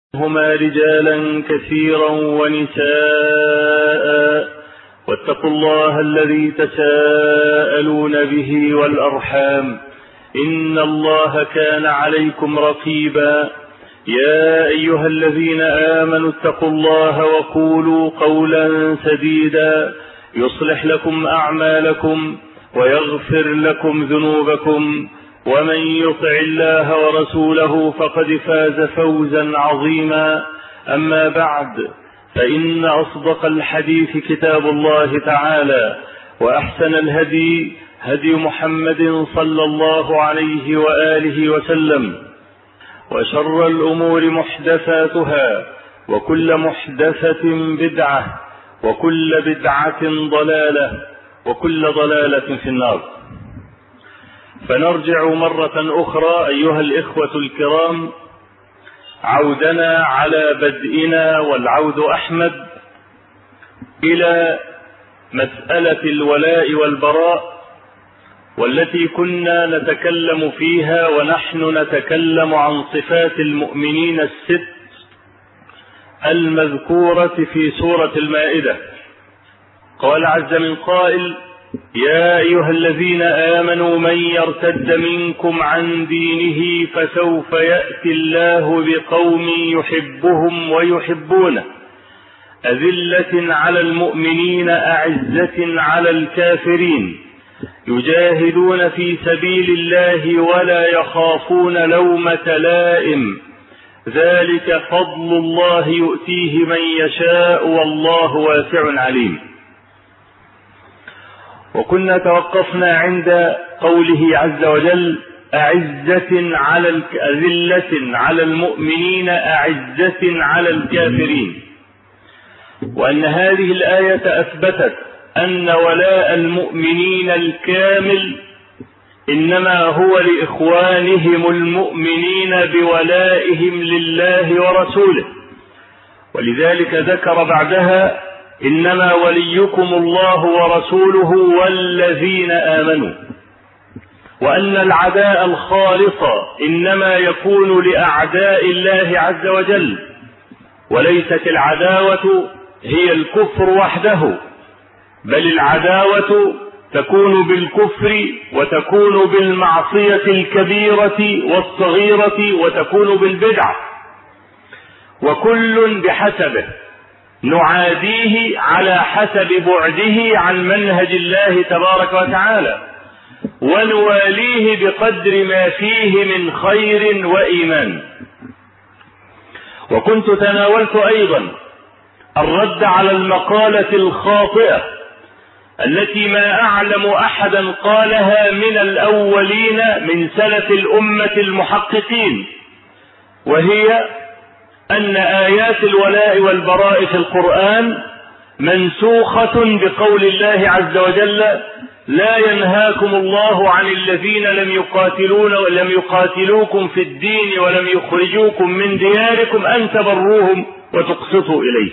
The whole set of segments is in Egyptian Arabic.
هما رجالا كثيرا ونساء واتقوا الله الذي تساءلون به والأرحام إن الله كان عليكم رقيبا يا أيها الذين آمنوا اتقوا الله وقولوا قولا سديدا يصلح لكم أعمالكم ويغفر لكم ذنوبكم ومن يطع الله ورسوله فقد فاز فوزا عظيما أما بعد فإن أصدق الحديث كتاب الله تعالى وأحسن الهدي هدي محمد صلى الله عليه وآله وسلم وشر الأمور محدثاتها وكل محدثة بدعة وكل بدعة ضلالة وكل ضلالة في النار فنرجع مرة أخرى أيها الإخوة الكرام عودنا على بدئنا والعود أحمد إلى مسألة الولاء والبراء والتي كنا نتكلم فيها ونحن نتكلم عن صفات المؤمنين الست المذكورة في سورة المائدة قال عز من قائل يا أيها الذين آمنوا من يرتد منكم عن دينه فسوف يأتي الله بقوم يحبهم ويحبونه أذلة على المؤمنين أعزة على الكافرين يجاهدون في سبيل الله ولا يخافون لومة لائم ذلك فضل الله يؤتيه من يشاء والله واسع عليم وكنا توقفنا عند قوله عز وجل أعزة على أذلة على المؤمنين أعزة على الكافرين وأن هذه الآية أثبتت أن ولاء المؤمنين الكامل إنما هو لإخوانهم المؤمنين بولائهم لله ورسوله ولذلك ذكر بعدها إنما وليكم الله ورسوله والذين آمنوا وأن العداء الخالص إنما يكون لأعداء الله عز وجل وليست العداوة هي الكفر وحده بل العداوة تكون بالكفر وتكون بالمعصية الكبيرة والصغيرة وتكون بالبدعة وكل بحسبه نعاديه على حسب بعده عن منهج الله تبارك وتعالى ونواليه بقدر ما فيه من خير وايمان وكنت تناولت ايضا الرد على المقاله الخاطئه التي ما اعلم احدا قالها من الاولين من سلف الامه المحققين وهي أن آيات الولاء والبراء في القرآن منسوخة بقول الله عز وجل لا ينهاكم الله عن الذين لم يقاتلون ولم يقاتلوكم في الدين ولم يخرجوكم من دياركم أن تبروهم وتقسطوا إليه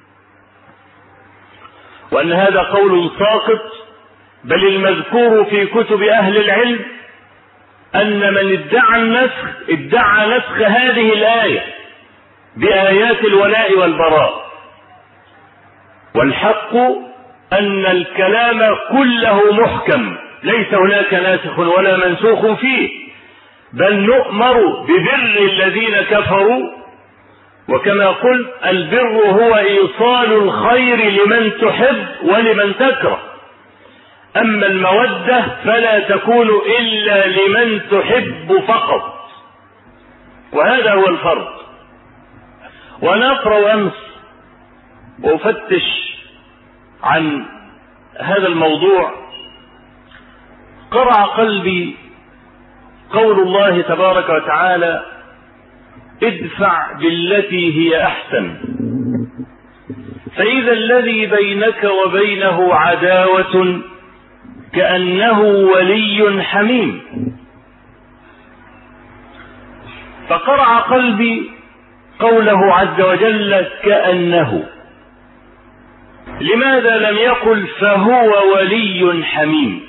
وأن هذا قول ساقط بل المذكور في كتب أهل العلم أن من ادعى النسخ ادعى نسخ هذه الآية بآيات الولاء والبراء والحق أن الكلام كله محكم ليس هناك ناسخ ولا منسوخ فيه بل نؤمر ببر الذين كفروا وكما قلت البر هو إيصال الخير لمن تحب ولمن تكره أما المودة فلا تكون إلا لمن تحب فقط وهذا هو الفرق وانا اقرا امس وافتش عن هذا الموضوع قرع قلبي قول الله تبارك وتعالى ادفع بالتي هي احسن فاذا الذي بينك وبينه عداوه كانه ولي حميم فقرع قلبي قوله عز وجل كأنه لماذا لم يقل فهو ولي حميم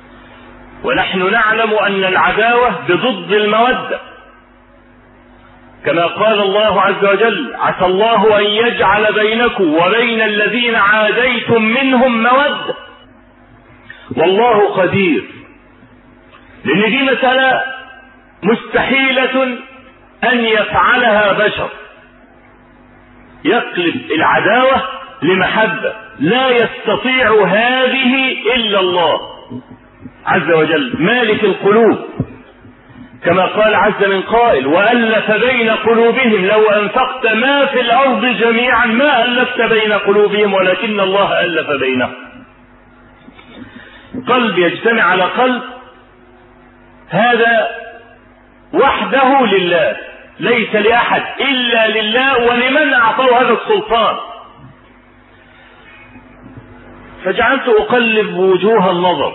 ونحن نعلم أن العداوة بضد المودة كما قال الله عز وجل عسى الله ان يجعل بينكم وبين الذين عاديتم منهم موده والله قدير لان دي مساله مستحيله ان يفعلها بشر يقلب العداوه لمحبه لا يستطيع هذه الا الله عز وجل مالك القلوب كما قال عز من قائل والف بين قلوبهم لو انفقت ما في الارض جميعا ما الفت بين قلوبهم ولكن الله الف بينهم قلب يجتمع على قلب هذا وحده لله ليس لاحد الا لله ولمن اعطاه هذا السلطان فجعلت اقلب وجوه النظر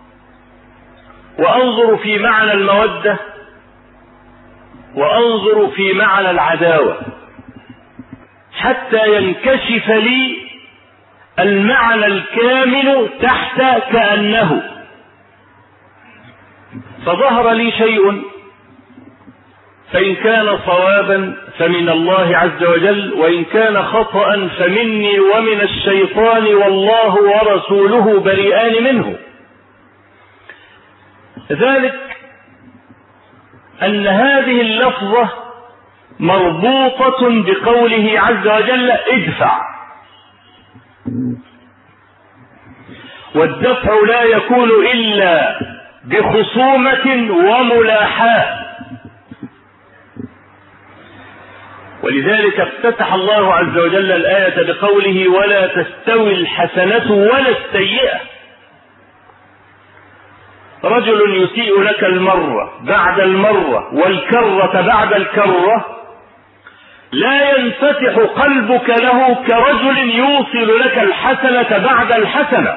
وانظر في معنى الموده وانظر في معنى العداوه حتى ينكشف لي المعنى الكامل تحت كانه فظهر لي شيء فإن كان صوابا فمن الله عز وجل وإن كان خطأ فمني ومن الشيطان والله ورسوله بريئان منه ذلك أن هذه اللفظة مربوطة بقوله عز وجل ادفع والدفع لا يكون إلا بخصومة وملاحاة ولذلك افتتح الله عز وجل الآية بقوله ولا تستوي الحسنة ولا السيئة رجل يسيء لك المرة بعد المرة والكرة بعد الكرة لا ينفتح قلبك له كرجل يوصل لك الحسنة بعد الحسنة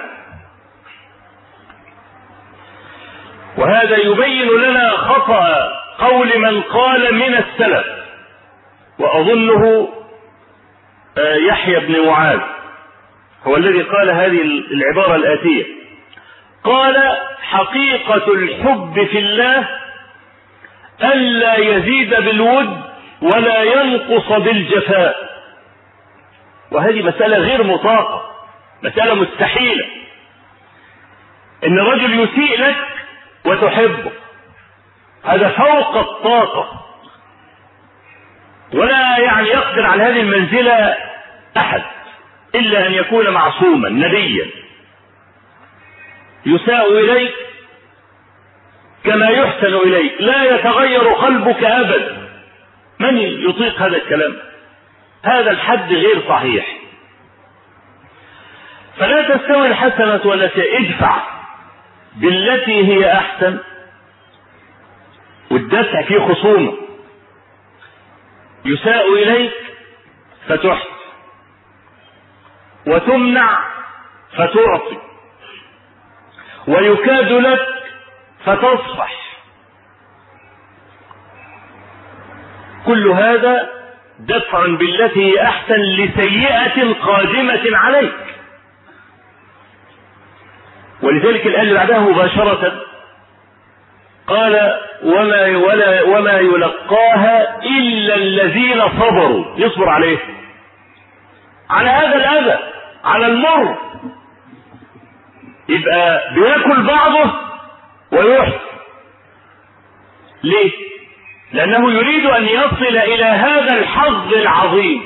وهذا يبين لنا خطأ قول من قال من السلف وأظنه يحيى بن معاذ هو الذي قال هذه العبارة الآتية قال حقيقة الحب في الله ألا يزيد بالود ولا ينقص بالجفاء وهذه مسألة غير مطاقة مسألة مستحيلة إن رجل يسيء لك وتحبه هذا فوق الطاقة ولا يعني يقدر على هذه المنزلة أحد إلا أن يكون معصوما نبيا يساء إليك كما يحسن إليك لا يتغير قلبك أبدا من يطيق هذا الكلام هذا الحد غير صحيح فلا تستوي الحسنة ولا ادفع بالتي هي أحسن والدفع فيه خصومة يساء إليك فتحسن وتمنع فتعطي ويكاد لك فتصفح كل هذا دفع بالتي هي احسن لسيئه قادمه عليك ولذلك الايه اللي بعدها مباشره قال وما ولا وما يلقاها الا الذين صبروا يصبر عليه على هذا الاذى على المر يبقى بياكل بعضه ويحسن ليه لانه يريد ان يصل الى هذا الحظ العظيم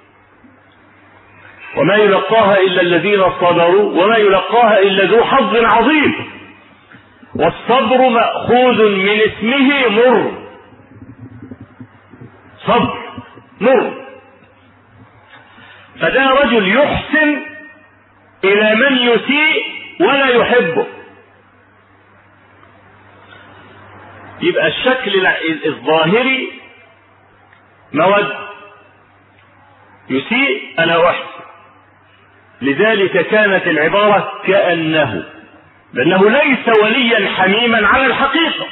وما يلقاها الا الذين صبروا وما يلقاها الا ذو حظ عظيم والصبر ماخوذ من اسمه مر صبر مر فده رجل يحسن الى من يسيء ولا يحبه يبقى الشكل الظاهري مود يسيء انا احسن لذلك كانت العبارة كأنه لأنه ليس وليا حميما على الحقيقة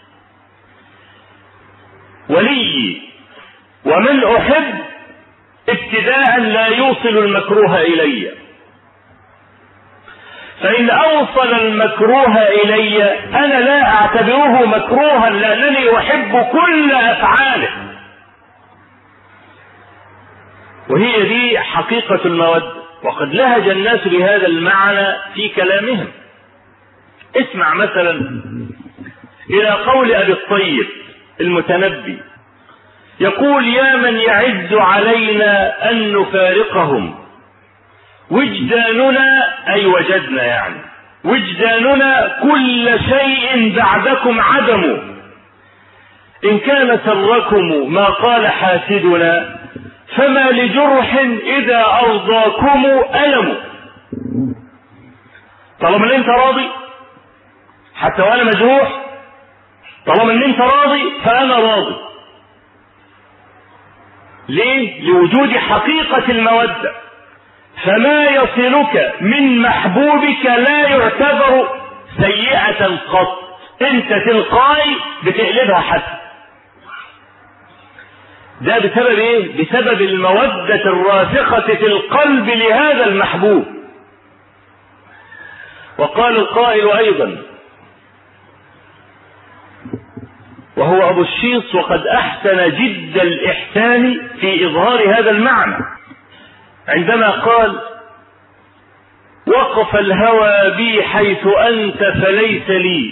ولي ومن أحب ابتداء لا يوصل المكروه إلي فإن أوصل المكروه إلي أنا لا أعتبره مكروها لأنني أحب كل أفعاله وهي دي حقيقة المودة وقد لهج الناس بهذا المعنى في كلامهم اسمع مثلا إلى قول أبي الطيب المتنبي يقول يا من يعز علينا أن نفارقهم وجداننا أي وجدنا يعني وجداننا كل شيء بعدكم عدم إن كان سركم ما قال حاسدنا فما لجرح إذا أرضاكم ألم طالما ان انت راضي حتى وانا مجروح طالما ان انت راضي فانا راضي ليه لوجود حقيقة المودة فما يصلك من محبوبك لا يعتبر سيئة قط انت تلقائي بتقلبها حسن ده بسبب ايه بسبب المودة الراسخة في القلب لهذا المحبوب وقال القائل ايضا وهو ابو الشيص وقد احسن جد الاحسان في اظهار هذا المعنى عندما قال وقف الهوى بي حيث انت فليس لي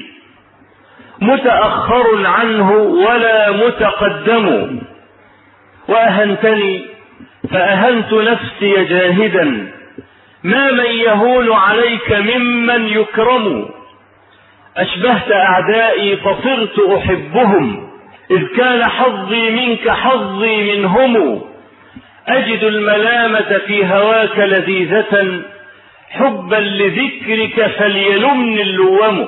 متاخر عنه ولا متقدم واهنتني فاهنت نفسي جاهدا ما من يهون عليك ممن يكرم اشبهت اعدائي فصرت احبهم اذ كان حظي منك حظي منهم اجد الملامه في هواك لذيذه حبا لذكرك فليلمني اللوم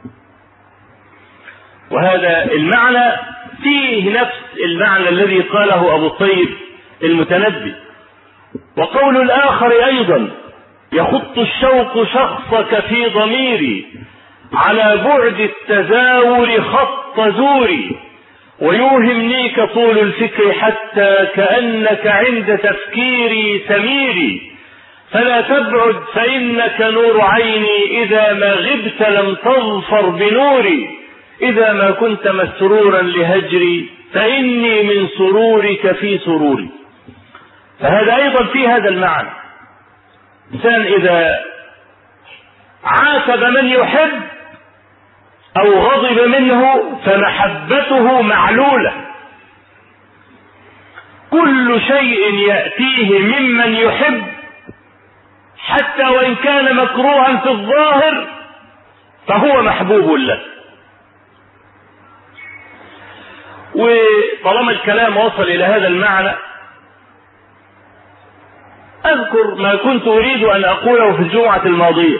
وهذا المعنى فيه نفس المعنى الذي قاله ابو الطيب المتنبي وقول الاخر ايضا يخط الشوق شخصك في ضميري على بعد التزاور خط زوري ويوهمنيك طول الفكر حتى كأنك عند تفكيري سميري فلا تبعد فإنك نور عيني إذا ما غبت لم تظفر بنوري إذا ما كنت مسرورا لهجري فإني من سرورك في سروري فهذا أيضا في هذا المعنى إنسان إذا عاتب من يحب أو غضب منه فمحبته معلولة كل شيء يأتيه ممن يحب حتى وإن كان مكروها في الظاهر فهو محبوب له وطالما الكلام وصل إلى هذا المعنى أذكر ما كنت أريد أن أقوله في الجمعة الماضية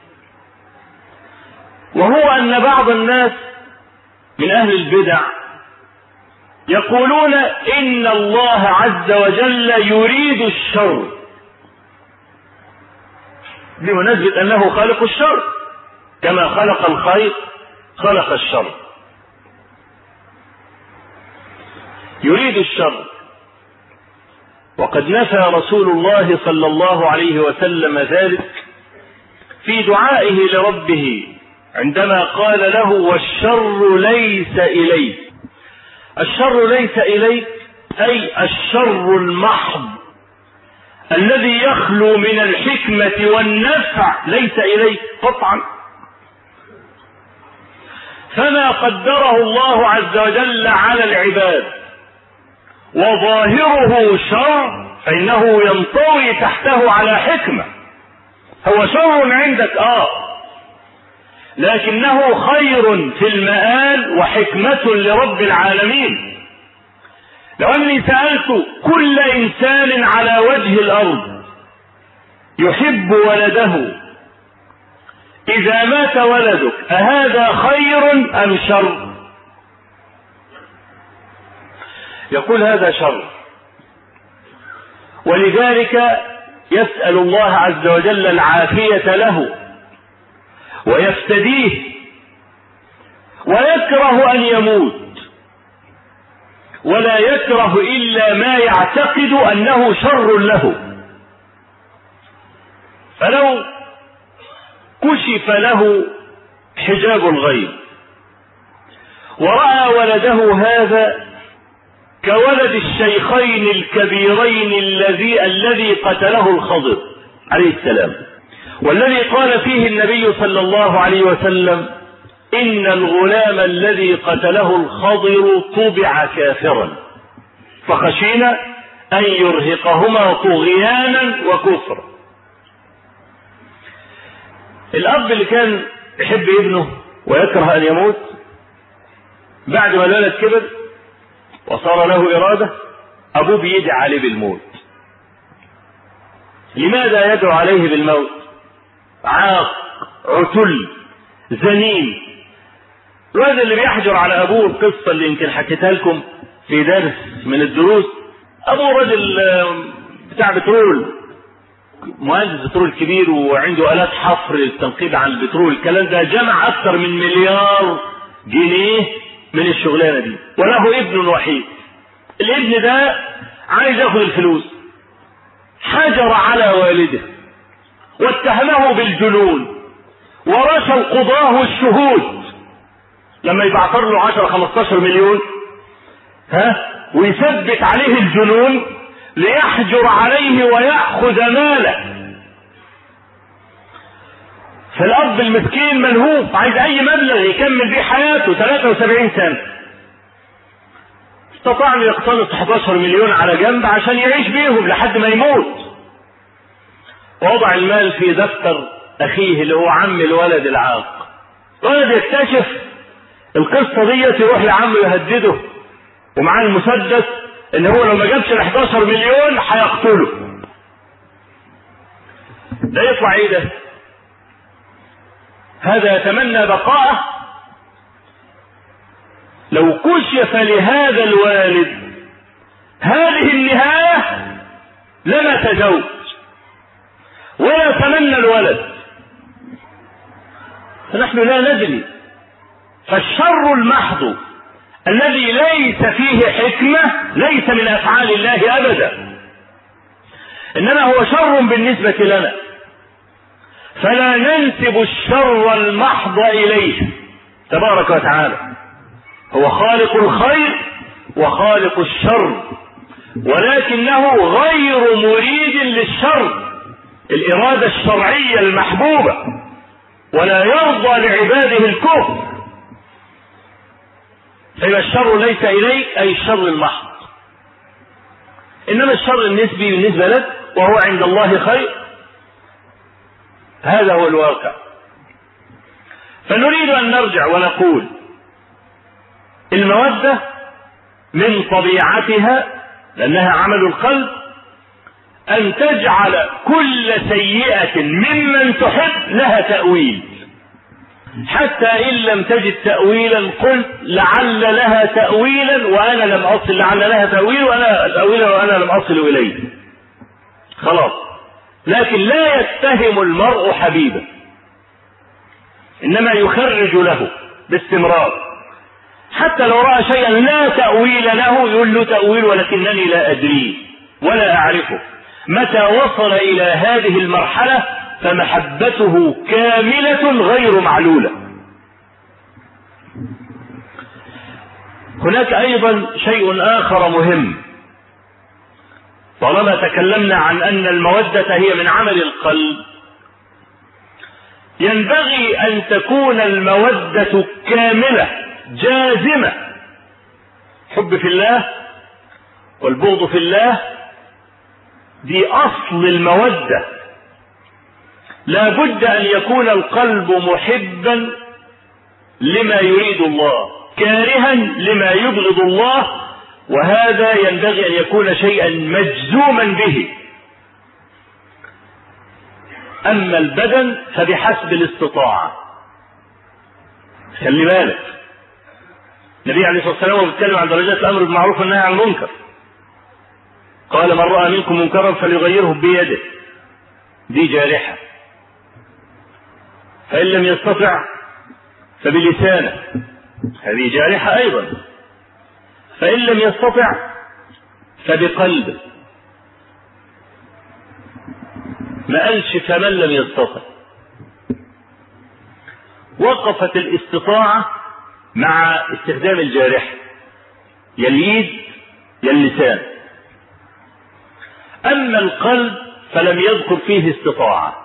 وهو أن بعض الناس من أهل البدع يقولون إن الله عز وجل يريد الشر بمناسبة أنه خالق الشر كما خلق الخير خلق الشر يريد الشر وقد نفى رسول الله صلى الله عليه وسلم ذلك في دعائه لربه عندما قال له والشر ليس إليك الشر ليس إليك أي الشر المحض الذي يخلو من الحكمة والنفع ليس إليك قطعا فما قدره الله عز وجل على العباد وظاهره شر فإنه ينطوي تحته على حكمة هو شر عندك آه لكنه خير في المآل وحكمة لرب العالمين لو أني سألت كل إنسان على وجه الأرض يحب ولده إذا مات ولدك أهذا خير أم شر يقول هذا شر ولذلك يسأل الله عز وجل العافية له ويفتديه ويكره أن يموت ولا يكره إلا ما يعتقد أنه شر له فلو كشف له حجاب الغيب ورأى ولده هذا كولد الشيخين الكبيرين الذي الذي قتله الخضر عليه السلام والذي قال فيه النبي صلى الله عليه وسلم إن الغلام الذي قتله الخضر طبع كافرا فخشينا أن يرهقهما طغيانا وكفرا الأب اللي كان يحب ابنه ويكره أن يموت بعد ما الولد كبر وصار له إرادة أبوه بيدعي عليه بالموت لماذا يدعو عليه بالموت عاق عتل زنين الولد اللي بيحجر على ابوه القصه اللي يمكن حكيتها لكم في درس من الدروس ابوه راجل بتاع بترول مهندس بترول كبير وعنده الات حفر للتنقيب عن البترول الكلام ده جمع اكثر من مليار جنيه من الشغلانه دي وله ابن وحيد الابن ده عايز ياخد الفلوس حجر على والده واتهمه بالجنون ورث القضاه والشهود لما يبعثر له 10 15 مليون ها ويثبت عليه الجنون ليحجر عليه ويأخذ ماله فالأب المسكين ملهوف عايز أي مبلغ يكمل بيه حياته 73 سنة استطاع أن يقتنص 11 مليون على جنب عشان يعيش بيهم لحد ما يموت ووضع المال في دفتر أخيه اللي هو عم الولد العاق ولد يكتشف القصة ديت يروح لعمه يهدده ومعاه المسدس ان هو لو ما جابش ال 11 مليون هيقتله ده يطلع ايه ده هذا يتمنى بقاءه لو كشف لهذا الوالد هذه النهاية لما تزوج ولا يتمنى الولد فنحن لا ندري فالشر المحض الذي ليس فيه حكمة ليس من أفعال الله أبدا إنما هو شر بالنسبة لنا فلا ننسب الشر المحض إليه تبارك وتعالى هو خالق الخير وخالق الشر ولكنه غير مريد للشر الإرادة الشرعية المحبوبة ولا يرضى لعباده الكفر فيبقى الشر ليس إليك أي الشر المحض إنما الشر النسبي بالنسبة لك وهو عند الله خير هذا هو الواقع فنريد أن نرجع ونقول المودة من طبيعتها لأنها عمل القلب أن تجعل كل سيئة ممن تحب لها تأويل حتى إن لم تجد تأويلا قلت لعل لها تأويلا وأنا لم أصل لعل لها تأويل وأنا تأويلا وأنا لم أصل إليه خلاص لكن لا يتهم المرء حبيبه إنما يخرج له باستمرار حتى لو رأى شيئا لا تأويل له يقول له تأويل ولكنني لا أدريه ولا أعرفه متى وصل إلى هذه المرحلة فمحبته كاملة غير معلولة هناك أيضا شيء آخر مهم طالما تكلمنا عن أن المودة هي من عمل القلب ينبغي أن تكون المودة كاملة جازمة حب في الله والبغض في الله دي أصل المودة لا بد أن يكون القلب محبا لما يريد الله كارها لما يبغض الله وهذا ينبغي أن يكون شيئا مجزوما به أما البدن فبحسب الاستطاعة خلي بالك النبي عليه الصلاة والسلام وهو بيتكلم عن درجات الأمر بالمعروف والنهي عن المنكر قال من رأى منكم منكرا فليغيره بيده دي جارحة فإن لم يستطع فبلسانه هذه جارحة أيضا فإن لم يستطع فبقلبه ما قالش فمن لم يستطع وقفت الاستطاعة مع استخدام الجارحة يا اليد يا اللسان أما القلب فلم يذكر فيه استطاعة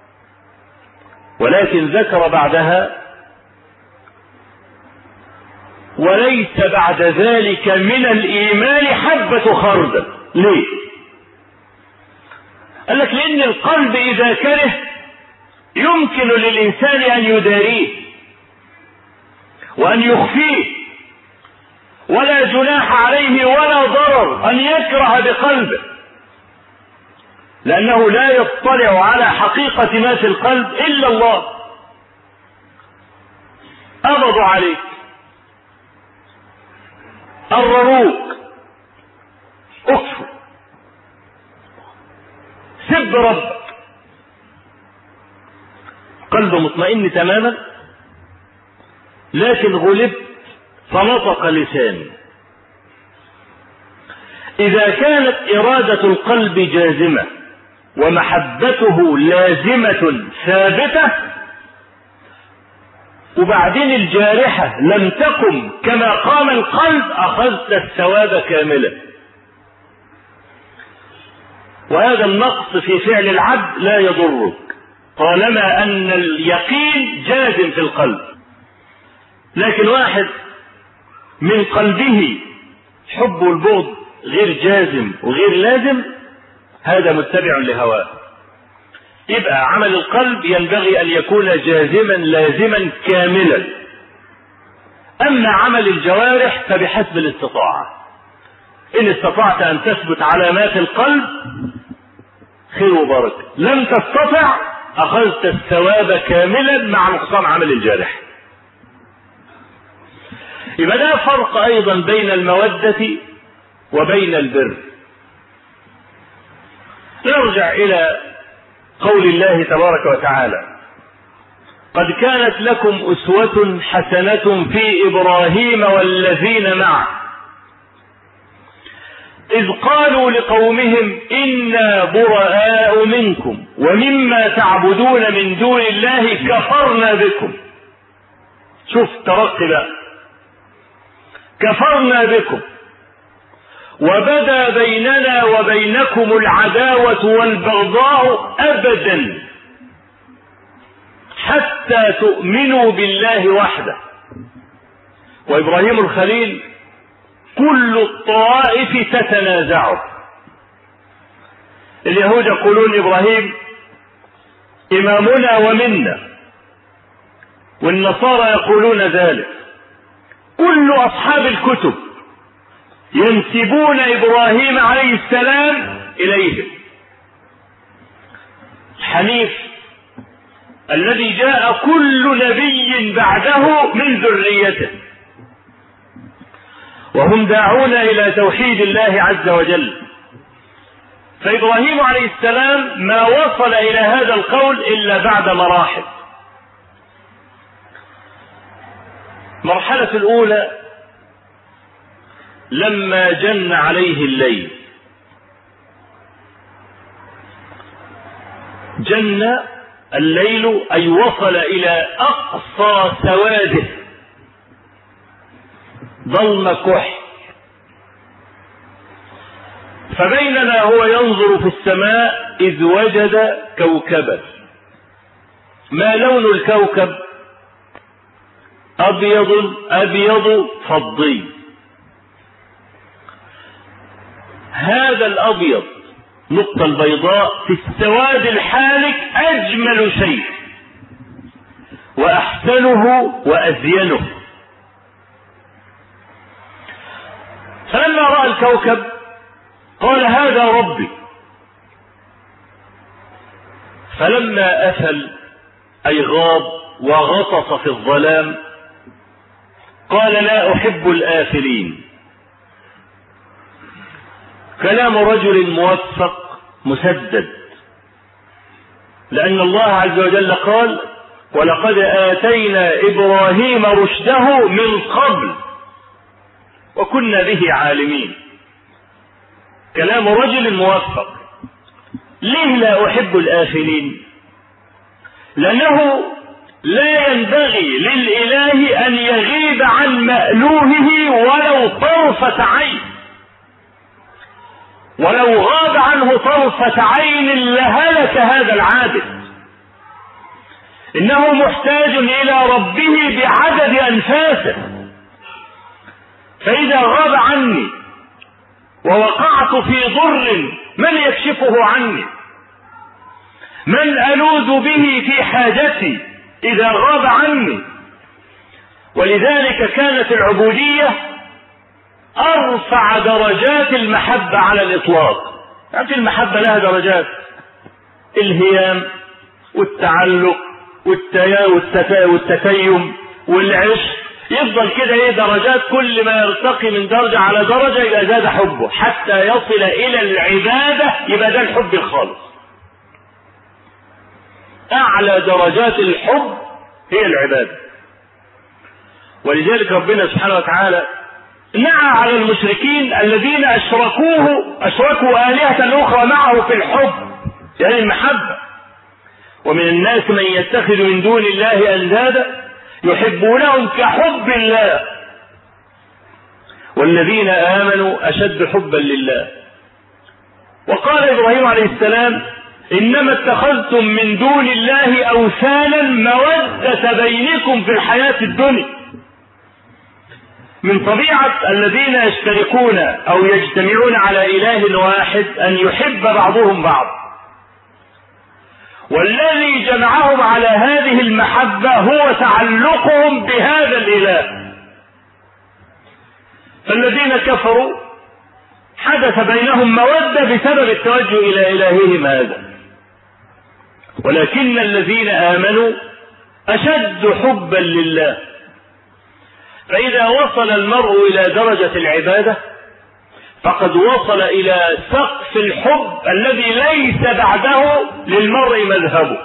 ولكن ذكر بعدها وليس بعد ذلك من الإيمان حبة خردل ليه قال لك لأن القلب إذا كره يمكن للإنسان أن يداريه وأن يخفيه ولا جناح عليه ولا ضرر أن يكره بقلبه لأنه لا يطلع على حقيقة ما في القلب إلا الله قبضوا عليك قرروك اكفر سب ربك قلب مطمئن تماما لكن غلبت فنطق لساني إذا كانت إرادة القلب جازمة ومحبته لازمة ثابتة وبعدين الجارحة لم تقم كما قام القلب أخذت الثواب كاملا وهذا النقص في فعل العبد لا يضرك طالما أن اليقين جازم في القلب لكن واحد من قلبه حب والبغض غير جازم وغير لازم هذا متبع لهواه يبقى عمل القلب ينبغي ان يكون جازما لازما كاملا اما عمل الجوارح فبحسب الاستطاعه ان استطعت ان تثبت علامات القلب خير وبركه لم تستطع اخذت الثواب كاملا مع نقصان عمل الجارح يبقى ده فرق ايضا بين الموده وبين البر نرجع الى قول الله تبارك وتعالى قد كانت لكم اسوه حسنه في ابراهيم والذين معه اذ قالوا لقومهم انا براء منكم ومما تعبدون من دون الله كفرنا بكم شوف ترقي بقى كفرنا بكم وبدا بيننا وبينكم العداوة والبغضاء أبدا حتى تؤمنوا بالله وحده وإبراهيم الخليل كل الطوائف تتنازعه اليهود يقولون إبراهيم إمامنا ومنا والنصارى يقولون ذلك كل أصحاب الكتب ينسبون ابراهيم عليه السلام اليهم حنيف الذي جاء كل نبي بعده من ذريته وهم داعون الى توحيد الله عز وجل فابراهيم عليه السلام ما وصل الى هذا القول الا بعد مراحل المرحله الاولى لما جن عليه الليل جن الليل اي وصل الى اقصى سواده ظلم كح فبينما هو ينظر في السماء اذ وجد كوكبا ما لون الكوكب ابيض ابيض فضي هذا الابيض نقطة البيضاء في السواد الحالك اجمل شيء واحسنه وازينه فلما راى الكوكب قال هذا ربي فلما افل اي غاب وغطس في الظلام قال لا احب الافلين كلام رجل موفق مسدد لأن الله عز وجل قال ولقد آتينا إبراهيم رشده من قبل وكنا به عالمين كلام رجل موفق ليه لا أحب الآفلين لأنه لا ينبغي للإله أن يغيب عن مألوهه ولو طرفة عين ولو غاب عنه طرفة عين لهلك هذا العابد إنه محتاج إلى ربه بعدد أنفاسه فإذا غاب عني ووقعت في ضر من يكشفه عني من ألوذ به في حاجتي إذا غاب عني ولذلك كانت العبودية أرفع درجات المحبة على الإطلاق يعني المحبة لها درجات الهيام والتعلق والتتيم والعشق يفضل كده ايه درجات كل ما يرتقي من درجة على درجة يبقى زاد حبه حتى يصل إلى العبادة يبقى ده الحب الخالص أعلى درجات الحب هي العبادة ولذلك ربنا سبحانه وتعالى نعى على المشركين الذين أشركوه أشركوا آلهة أخرى معه في الحب يعني المحبة ومن الناس من يتخذ من دون الله أندادا يحبونهم كحب الله والذين آمنوا أشد حبا لله وقال إبراهيم عليه السلام إنما اتخذتم من دون الله أوثانا مودة بينكم في الحياة الدنيا من طبيعة الذين يشتركون أو يجتمعون على إله واحد أن يحب بعضهم بعض والذي جمعهم على هذه المحبة هو تعلقهم بهذا الإله فالذين كفروا حدث بينهم مودة بسبب التوجه إلى إلههم هذا ولكن الذين آمنوا أشد حبا لله فإذا وصل المرء إلى درجة العبادة فقد وصل إلى سقف الحب الذي ليس بعده للمرء مذهبه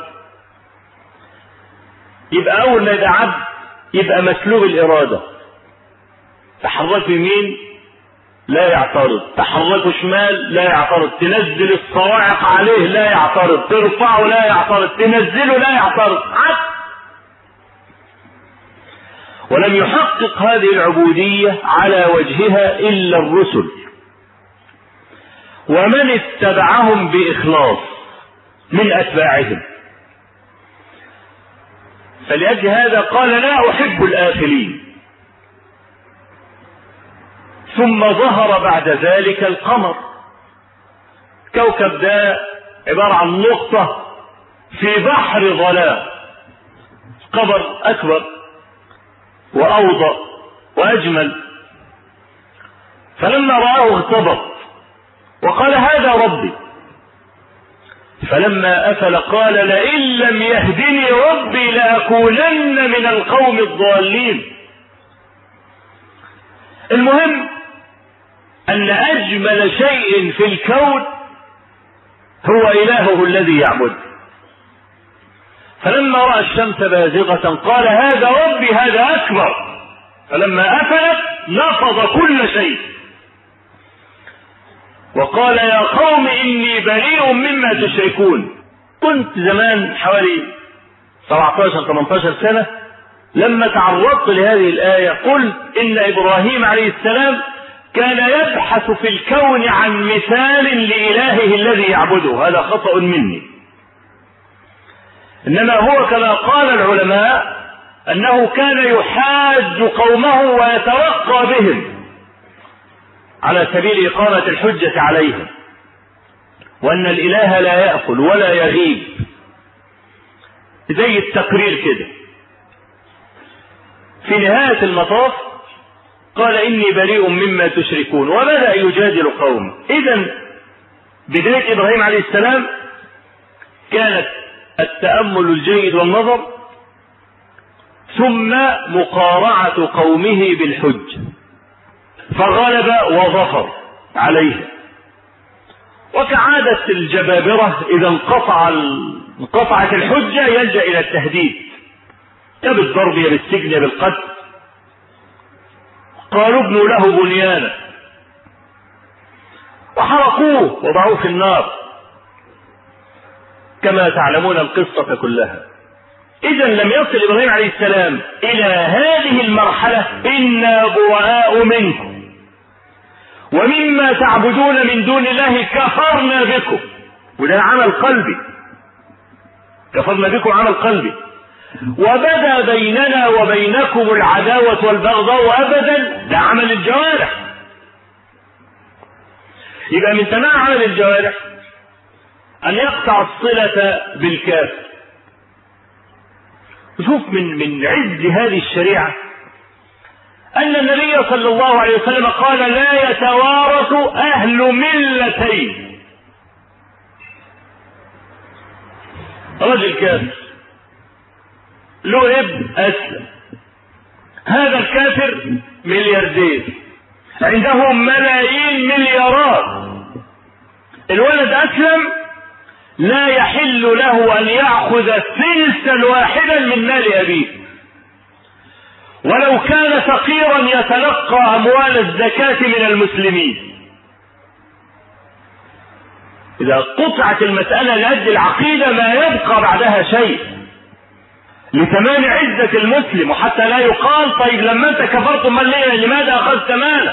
يبقى أول ما يبقى عبد يبقى مسلوب الإرادة تحرك يمين لا يعترض تحركه شمال لا يعترض تنزل الصواعق عليه لا يعترض ترفعه لا يعترض تنزله لا يعترض عبد ولم يحقق هذه العبودية على وجهها إلا الرسل ومن اتبعهم بإخلاص من أتباعهم فلأجل هذا قال لا أحب الآخرين ثم ظهر بعد ذلك القمر كوكب ده عبارة عن نقطة في بحر ظلام قمر أكبر وأوضأ وأجمل فلما رآه اغتبط وقال هذا ربي فلما أفل قال لئن لم يهدني ربي لأكونن من القوم الضالين المهم أن أجمل شيء في الكون هو إلهه الذي يعبد فلما رأى الشمس بازغة قال هذا ربي هذا أكبر فلما أفلت نفض كل شيء وقال يا قوم إني بريء مما تشركون كنت زمان حوالي 17 18 سنة لما تعرضت لهذه الآية قلت إن إبراهيم عليه السلام كان يبحث في الكون عن مثال لإلهه الذي يعبده هذا خطأ مني إنما هو كما قال العلماء أنه كان يحاج قومه ويترقى بهم على سبيل إقامة الحجة عليهم وأن الإله لا يأكل ولا يغيب زي التقرير كده في نهاية المطاف قال إني بريء مما تشركون وبدأ يجادل قومه إذا بداية إبراهيم عليه السلام كانت التأمل الجيد والنظر ثم مقارعة قومه بالحج فغلب وظفر عليه وكعادة الجبابرة إذا انقطع انقطعت الحجة يلجأ إلى التهديد يا بالضرب يا بالسجن يا بالقتل قالوا ابنوا له بنيانا وحرقوه وضعوه في النار كما تعلمون القصة كلها إذا لم يصل إبراهيم عليه السلام إلى هذه المرحلة إنا براء منكم ومما تعبدون من دون الله كفرنا بكم وده عمل قلبي كفرنا بكم عمل قلبي وبدا بيننا وبينكم العداوة والبغضاء أبدا ده عمل الجوارح يبقى من تمام عمل الجوارح أن يقطع الصلة بالكافر شوف من من عز هذه الشريعة أن النبي صلى الله عليه وسلم قال لا يتوارث أهل ملتين رجل كافر له ابن أسلم هذا الكافر ملياردير عنده ملايين مليارات الولد أسلم لا يحل له أن يأخذ ثلثا واحدا من مال أبيه ولو كان فقيرا يتلقى أموال الزكاة من المسلمين إذا قطعت المسألة لأجل العقيدة ما يبقى بعدها شيء لتمام عزة المسلم وحتى لا يقال طيب لما أنت كفرت من لماذا أخذت ماله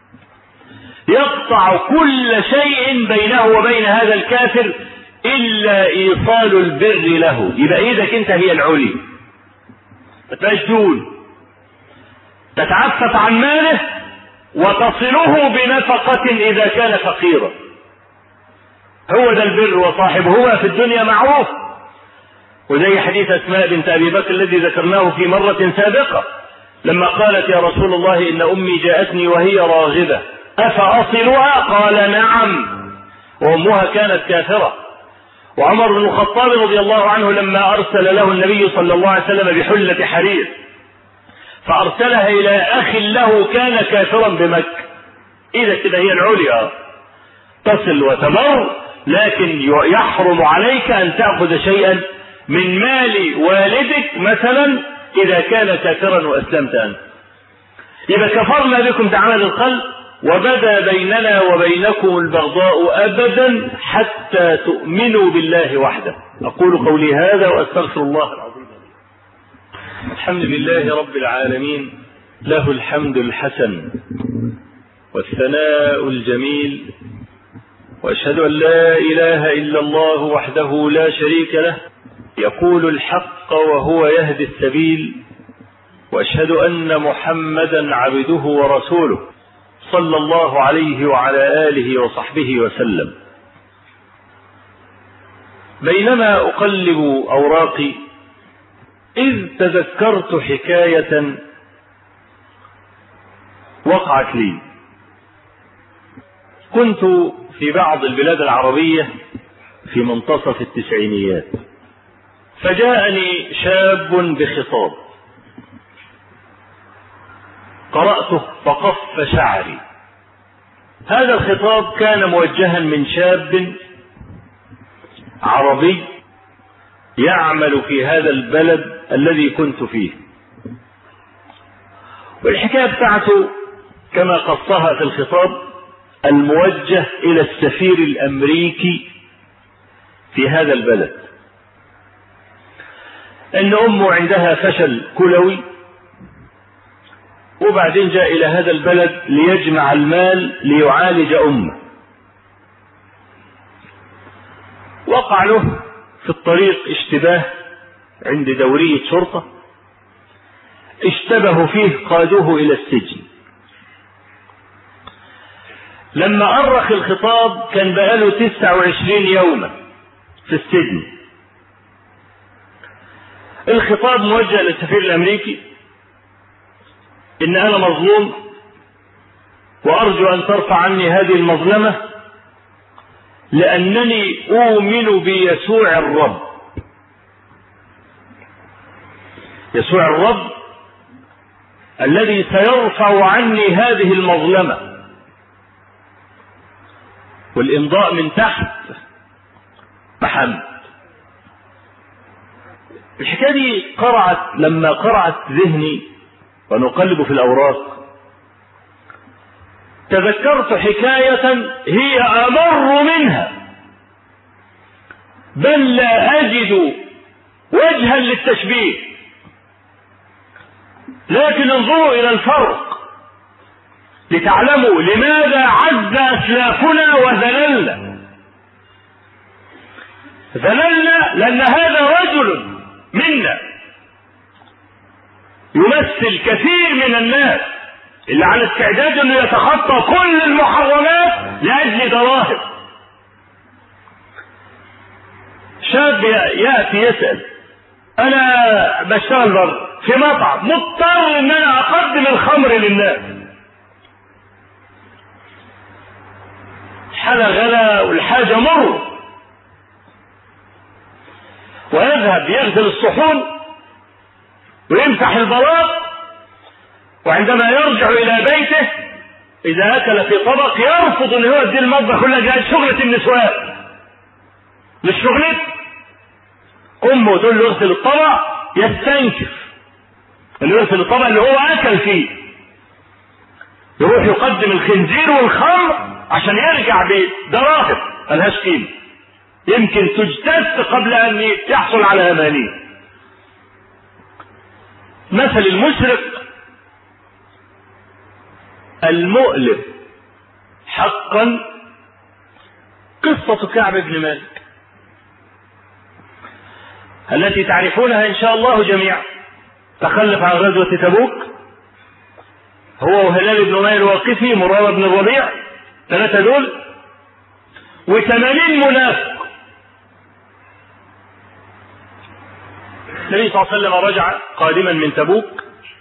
يقطع كل شيء بينه وبين هذا الكافر إلا إيصال البر له يبقى إيدك أنت هي العلي ما تبقاش دون تتعفف عن ماله وتصله بنفقة إذا كان فقيرا هو ده البر وصاحبه هو في الدنيا معروف وزي حديث أسماء بنت أبي بكر الذي ذكرناه في مرة سابقة لما قالت يا رسول الله إن أمي جاءتني وهي راغبة أفأصلها قال نعم وأمها كانت كافرة وعمر بن الخطاب رضي الله عنه لما أرسل له النبي صلى الله عليه وسلم بحلة حرير فأرسلها إلى أخ له كان كافرا بمكة إذا كده هي العليا تصل وتمر لكن يحرم عليك أن تأخذ شيئا من مال والدك مثلا إذا كان كافرا وأسلمت أنت إذا كفرنا بكم تعمل القلب وبدا بيننا وبينكم البغضاء أبدا حتى تؤمنوا بالله وحده أقول قولي هذا وأستغفر الله العظيم الحمد لله رب العالمين له الحمد الحسن والثناء الجميل واشهد ان لا اله الا الله وحده لا شريك له يقول الحق وهو يهدي السبيل واشهد ان محمدا عبده ورسوله صلى الله عليه وعلى اله وصحبه وسلم بينما اقلب اوراقي اذ تذكرت حكايه وقعت لي كنت في بعض البلاد العربيه في منتصف التسعينيات فجاءني شاب بخطاب قرأته فقف شعري هذا الخطاب كان موجها من شاب عربي يعمل في هذا البلد الذي كنت فيه والحكاية بتاعته كما قصها في الخطاب الموجه إلى السفير الأمريكي في هذا البلد ان امه عندها فشل كلوي وبعدين جاء الى هذا البلد ليجمع المال ليعالج امه وقع له في الطريق اشتباه عند دورية شرطة اشتبهوا فيه قادوه الى السجن لما أرخ الخطاب كان بقاله تسع وعشرين يوما في السجن الخطاب موجه للسفير الامريكي ان انا مظلوم وارجو ان ترفع عني هذه المظلمه لانني اؤمن بيسوع الرب يسوع الرب الذي سيرفع عني هذه المظلمه والامضاء من تحت محمد الحكايه دي قرعت لما قرعت ذهني ونقلب في الاوراق تذكرت حكايه هي امر منها بل لا اجد وجها للتشبيه لكن انظروا الى الفرق لتعلموا لماذا عز أسلافنا وذللنا ذللنا لأن هذا رجل منا يمثل كثير من الناس اللي على استعداد انه يتخطى كل المحرمات لاجل دراهم شاب ياتي يسال انا بشتغل بره في مطعم مضطر ان انا اقدم الخمر للناس الحالة غلا والحاجة مر ويذهب يغسل الصحون ويمسح البلاط وعندما يرجع الى بيته اذا اكل في طبق يرفض ان هو يدي المطبخ يقول لك شغلة النسوان مش شغلتك امه تقول له اغسل الطبق يستنكف انه يغسل الطبق اللي هو اكل فيه يروح يقدم الخنزير والخمر عشان يرجع بدراهم ملهاش قيمه يمكن تجتث قبل ان يحصل على امانيه مثل المشرق المؤلم حقا قصة كعب بن مالك التي تعرفونها إن شاء الله جميعا تخلف عن غزوة تبوك هو وهلال بن مايل الواقفي مرارة بن الربيع ثلاثة دول وثمانين منافق النبي صلى الله عليه وسلم رجع قادما من تبوك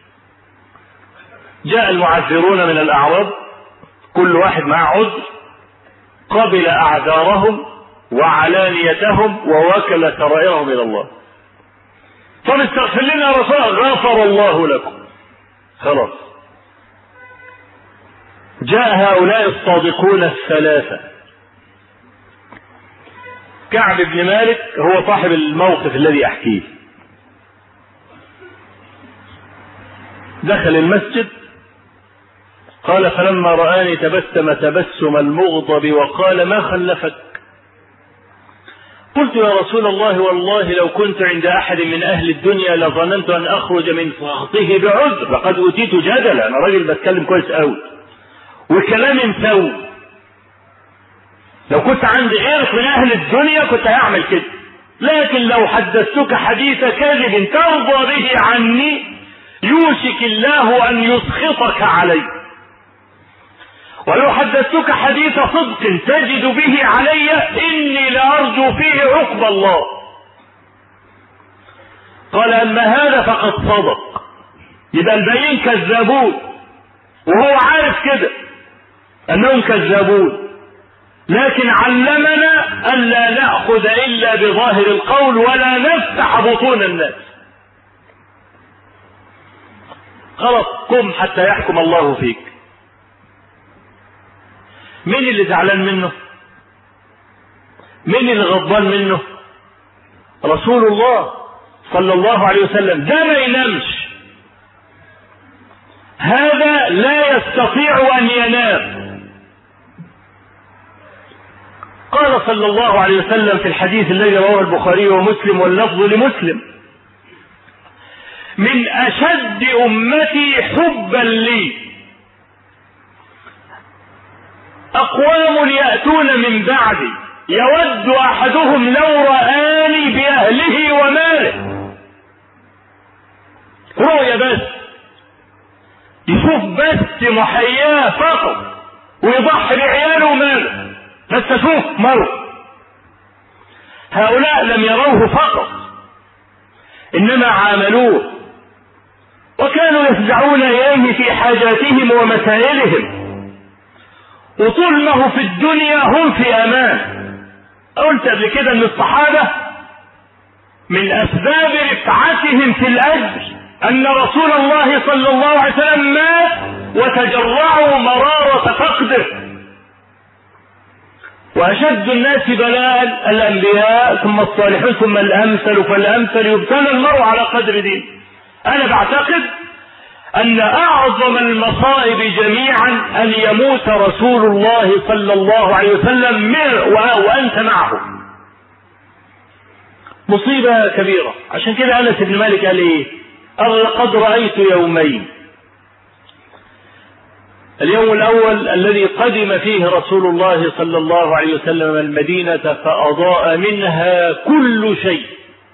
جاء المعذرون من الأعراب كل واحد معه عذر قبل أعذارهم وعلانيتهم ووكل سرائرهم إلى الله طب استغفر لنا يا رسول الله غفر الله لكم خلاص جاء هؤلاء الصادقون الثلاثة كعب بن مالك هو صاحب الموقف الذي أحكيه دخل المسجد قال فلما رآني تبسم تبسم المغضب وقال ما خلفك قلت يا رسول الله والله لو كنت عند أحد من أهل الدنيا لظننت أن أخرج من صغطه بعذر لقد أوتيت جدلا أنا راجل بتكلم كويس قوي وكلام سوي لو كنت عندي عرف من أهل الدنيا كنت هعمل كده لكن لو حدثتك حديث كذب ترضى به عني يوشك الله أن يسخطك علي ولو حدثتك حديث صدق تجد به علي إني لأرجو فيه عقب الله قال أما هذا فقد صدق يبقى الباقيين كذابون وهو عارف كده أنهم كذابون لكن علمنا ألا نأخذ إلا بظاهر القول ولا نفتح بطون الناس خلاص قم حتى يحكم الله فيك مين اللي زعلان منه مين اللي غضبان منه رسول الله صلى الله عليه وسلم ده ما ينامش هذا لا يستطيع ان ينام قال صلى الله عليه وسلم في الحديث الذي رواه البخاري ومسلم واللفظ لمسلم من اشد امتي حبا لي أقوام يأتون من بعدي يود أحدهم لو رآني بأهله وماله رؤية بس يشوف بس محياه فقط ويضحي بعياله وماله بس أشوف مرة هؤلاء لم يروه فقط إنما عاملوه وكانوا يفزعون إليه في حاجاتهم ومسائلهم وطول ما هو في الدنيا هم في امان قلت قبل كده ان الصحابه من اسباب رفعتهم في الاجر ان رسول الله صلى الله عليه وسلم مات وتجرعوا مرارة فقده واشد الناس بلاء الانبياء ثم الصالحون ثم الامثل فالامثل يبتلى المرء على قدر دين انا بعتقد أن أعظم المصائب جميعا أن يموت رسول الله صلى الله عليه وسلم وأنت معه مصيبة كبيرة عشان كده أنس بن مالك قال إيه قد رأيت يومين اليوم الأول الذي قدم فيه رسول الله صلى الله عليه وسلم المدينة فأضاء منها كل شيء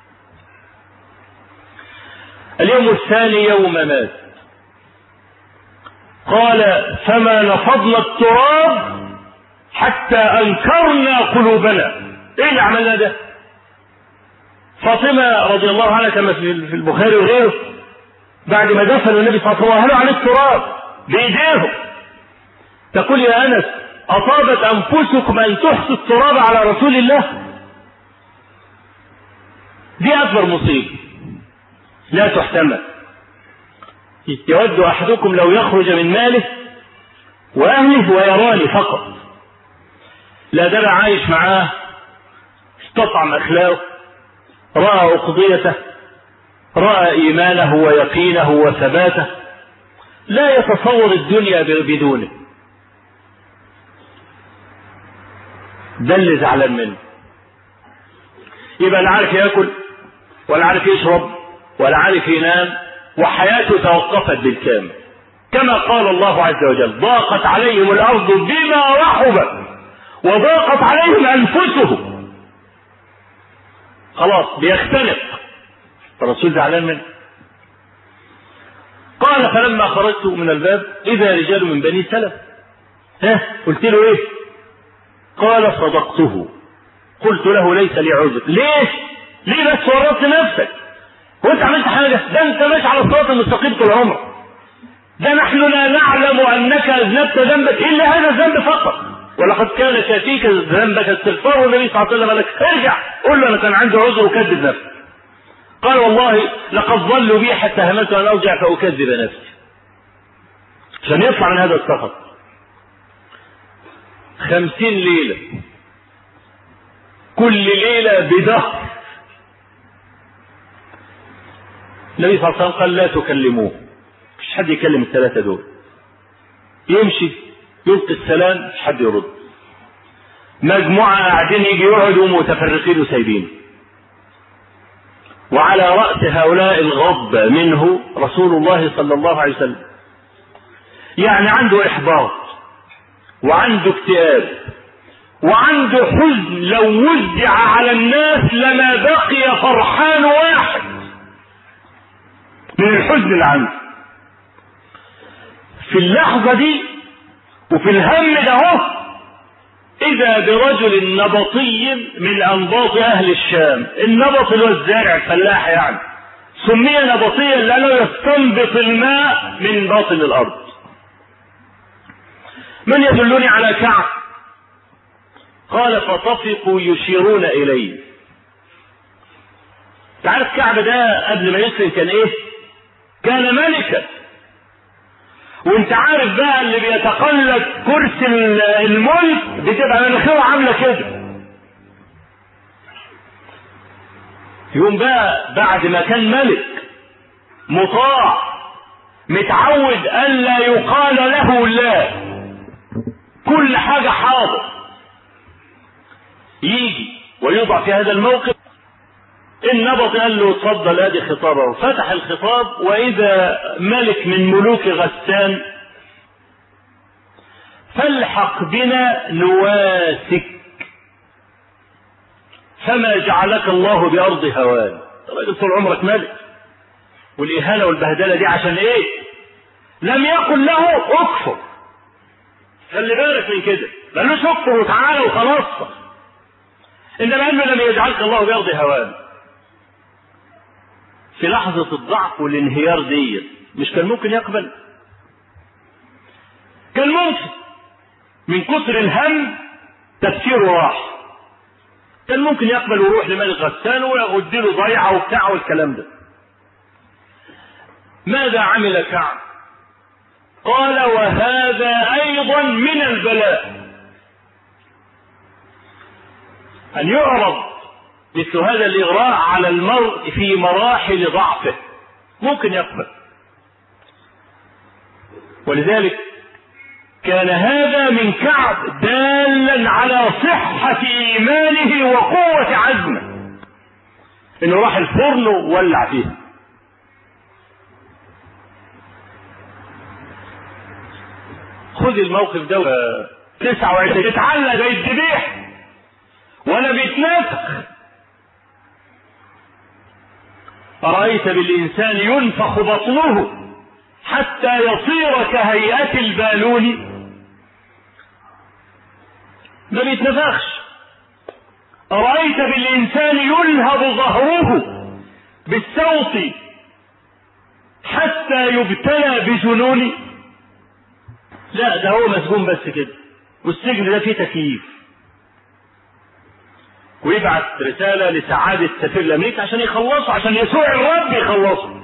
اليوم الثاني يوم مات قال فما نفضنا التراب حتى أنكرنا قلوبنا إيه اللي عملنا ده فاطمة رضي الله عنها كما في البخاري وغيره بعد ما دفنوا النبي صلى الله عليه وسلم وهلوا عليه التراب بإيديهم تقول يا أنس أطابت أنفسكم أن تحصوا التراب على رسول الله دي أكبر مصيبة لا تحتمل يود أحدكم لو يخرج من ماله وأهله ويراني فقط لا ده عايش معاه استطعم أخلاقه رأى أقضيته رأى إيمانه ويقينه وثباته لا يتصور الدنيا بدونه ده اللي زعلان منه يبقى لا عارف ياكل ولا عارف يشرب ولا عارف ينام وحياته توقفت بالكامل كما قال الله عز وجل ضاقت عليهم الارض بما رحبت وضاقت عليهم انفسهم خلاص بيختلف الرسول زعلان منه قال فلما خرجت من الباب اذا رجال من بني سلف ها قلت له ايه قال صدقته قلت له ليس لي عذر ليش ليه بس ورطت نفسك وانت عملت حاجه ده انت ماشي على الصراط المستقيم طول عمرك ده نحن لا نعلم انك اذنبت ذنبا الا هذا الذنب فقط ولقد كان كافيك ذنبك استغفار النبي صلى الله عليه وسلم لك ارجع قل له انا كان عندي عذر وكذب نفسي قال والله لقد ظلوا بي حتى هممت ان ارجع فاكذب نفسي عشان يطلع من هذا السقط خمسين ليلة كل ليلة بدهر النبي صلى الله عليه وسلم قال لا تكلموه مش حد يكلم الثلاثة دول يمشي يلقي السلام مش حد يرد مجموعة قاعدين يجي يقعدوا متفرقين وسايبين وعلى رأس هؤلاء الغضب منه رسول الله صلى الله عليه وسلم يعني عنده إحباط وعنده اكتئاب وعنده حزن لو وزع على الناس لما بقي فرحان واحد من الحزن اللي عنده في اللحظة دي وفي الهم ده هو إذا برجل نبطي من أنباط أهل الشام النبط اللي هو الزارع الفلاح يعني سمي نبطيا لأنه يستنبط الماء من باطن الأرض من يدلني على كعب قال فطفقوا يشيرون إليه تعرف كعب ده قبل ما يسلم كان ايه كان ملكا وانت عارف بقى اللي بيتقلد كرسي الملك بتبقى مناخيره عامله كده يوم بقى بعد ما كان ملك مطاع متعود الا يقال له لا كل حاجه حاضر يجي ويوضع في هذا الموقف النبط قال له اتفضل ادي خطابه فتح الخطاب واذا ملك من ملوك غسان فالحق بنا نواسك فما جعلك الله بارض هوان راجل طول عمرك ملك والاهانه والبهدله دي عشان ايه لم يقل له اكفر خلي بالك من كده مالوش اكفر وتعالى وخلاص انما انه لم يجعلك الله بارض هوان في لحظة الضعف والانهيار دي مش كان ممكن يقبل كان ممكن من كثر الهم تفسيره راح كان ممكن يقبل ويروح لملك غسان ويغد له ضيعه وبتاع والكلام ده ماذا عمل كعب قال وهذا ايضا من البلاء ان يعرض مثل هذا الإغراء على المرء في مراحل ضعفه ممكن يقبل ولذلك كان هذا من كعب دالا على صحة إيمانه وقوة عزمه إنه راح الفرن وولع فيه خد الموقف ده 29 اتعلق زي الذبيح ولا بيتنفخ أرأيت بالإنسان ينفخ بطنه حتى يصير كهيئة البالون ما بيتنفخش أرأيت بالإنسان يلهب ظهره بالسوط حتى يبتلى بجنون لا ده هو مسجون بس كده والسجن ده فيه تكييف ويبعت رسالة لسعادة سفير الأمريكا عشان يخلصوا عشان يسوع الرب يخلصوا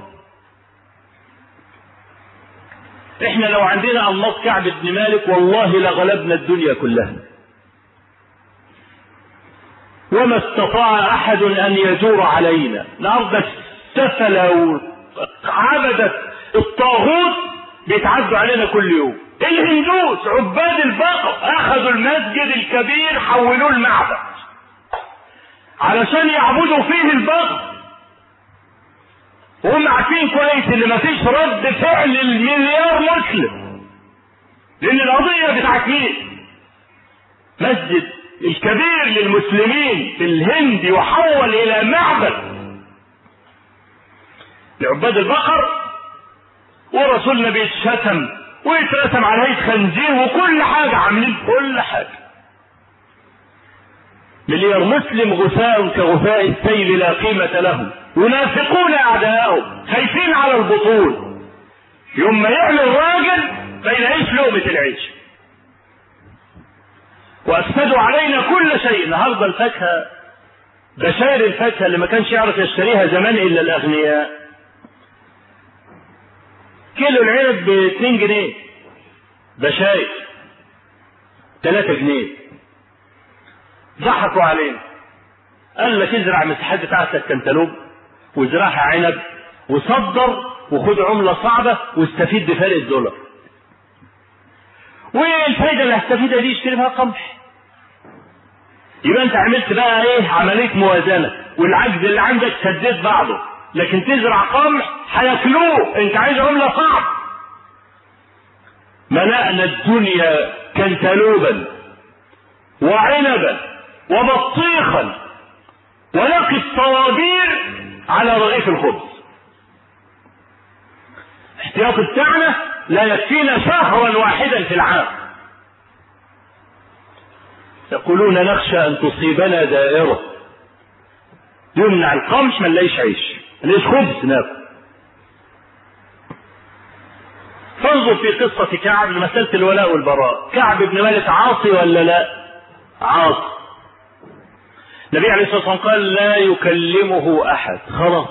احنا لو عندنا الله كعب بن مالك والله لغلبنا الدنيا كلها وما استطاع احد ان يجور علينا الارض السفلة وعبدت الطاغوت بيتعدوا علينا كل يوم الهندوس عباد البقر اخذوا المسجد الكبير حولوه المعبد علشان يعبدوا فيه البقر وهم عارفين كويس ان مفيش رد فعل المليار مسلم لان القضيه بتاعت مين مسجد الكبير للمسلمين في الهند يحول الى معبد لعباد البقر ورسولنا بيتشتم ويترسم عليه خنزير وكل حاجة عاملين كل حاجة مليار مسلم غثاء كغثاء السيل لا قيمة له ينافقون أعداءهم خايفين على البطون يوم ما يعمل راجل ما يلاقيش لقمة العيش وأفسدوا علينا كل شيء النهارده الفاكهة بشاير الفاكهة اللي ما كانش يعرف يشتريها زمان إلا الأغنياء كيلو العنب ب 2 جنيه بشاير 3 جنيه ضحكوا علينا قال لك ازرع مساحات بتاعتك كنتالوب وازرعها عنب وصدر وخد عملة صعبة واستفيد بفرق الدولار والفايدة اللي هستفيدها دي اشتري بها قمح يبقى انت عملت بقى ايه عملية موازنة والعجز اللي عندك سديت بعضه لكن تزرع قمح هياكلوه انت عايز عملة صعب ملأنا الدنيا كنتالوبا وعنبا وبطيخا ونقي الصوابير على رغيف الخبز احتياط بتاعنا لا يكفينا شهرا واحدا في العام يقولون نخشى ان تصيبنا دائرة يمنع القمح ما نلاقيش عيش ما نلاقيش خبز ناكل فانظر في قصة كعب لمسألة الولاء والبراء كعب بن مالك عاصي ولا لا عاصي النبي عليه الصلاة والسلام قال لا يكلمه أحد خلاص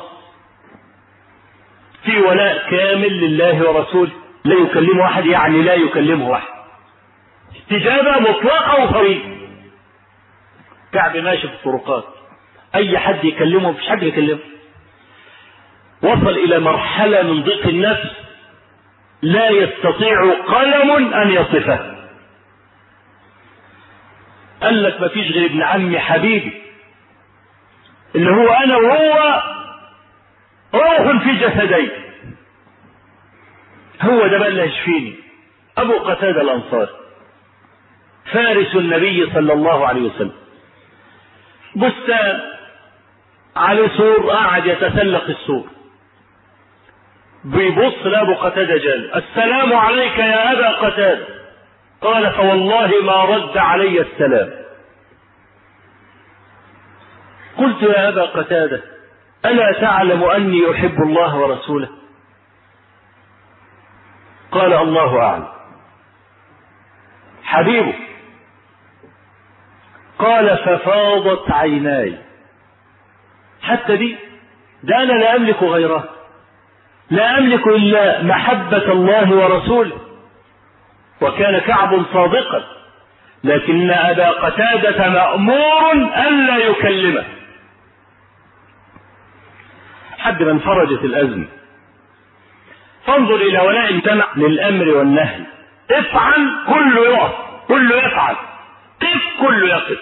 في ولاء كامل لله ورسوله لا يكلمه أحد يعني لا يكلمه أحد استجابة مطلقة وصريحة كعب ماشي في الطرقات أي حد يكلمه مفيش حد يكلمه وصل إلى مرحلة من ضيق النفس لا يستطيع قلم أن يصفه قال لك مفيش غير ابن عمي حبيبي اللي هو انا وهو روح في جسدين هو ده بقى اللي هيشفيني ابو قتاده الانصاري فارس النبي صلى الله عليه وسلم بستان على سور قاعد يتسلق السور بيبص لابو قتاده جال السلام عليك يا ابا قتاده قال فوالله ما رد علي السلام قلت يا ابا قتاده الا تعلم اني احب الله ورسوله قال الله اعلم حبيبه قال ففاضت عيناي حتى دي ده انا لا املك غيرها لا املك الا محبه الله ورسوله وكان كعب صادقا لكن ابا قتاده مامور الا يكلمه حد ما انفرجت الازمه فانظر الى ولاء امتنع للامر والنهي افعل كله يقف كله يفعل قف كله يقف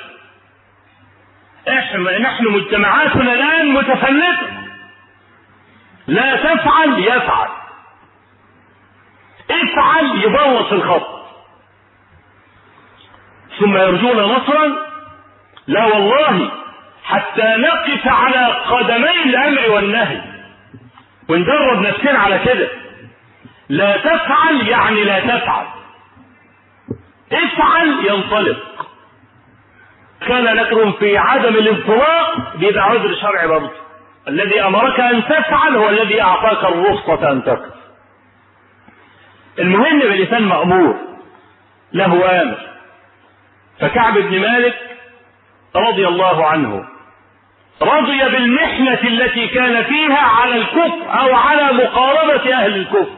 احنا نحن مجتمعاتنا الان متفلته لا تفعل يفعل افعل يبوظ الخط ثم يرجون نصرا لا والله حتى نقف على قدمي الامر والنهي وندرب نفسنا على كده لا تفعل يعني لا تفعل افعل ينطلق كان لكم في عدم الانطلاق بيبقى عذر شرعي برضه الذي امرك ان تفعل هو الذي اعطاك الرخصه ان تقف المهم باللسان مامور له امر فكعب بن مالك رضي الله عنه رضي بالمحنة التي كان فيها على الكفر أو على مقاربة أهل الكفر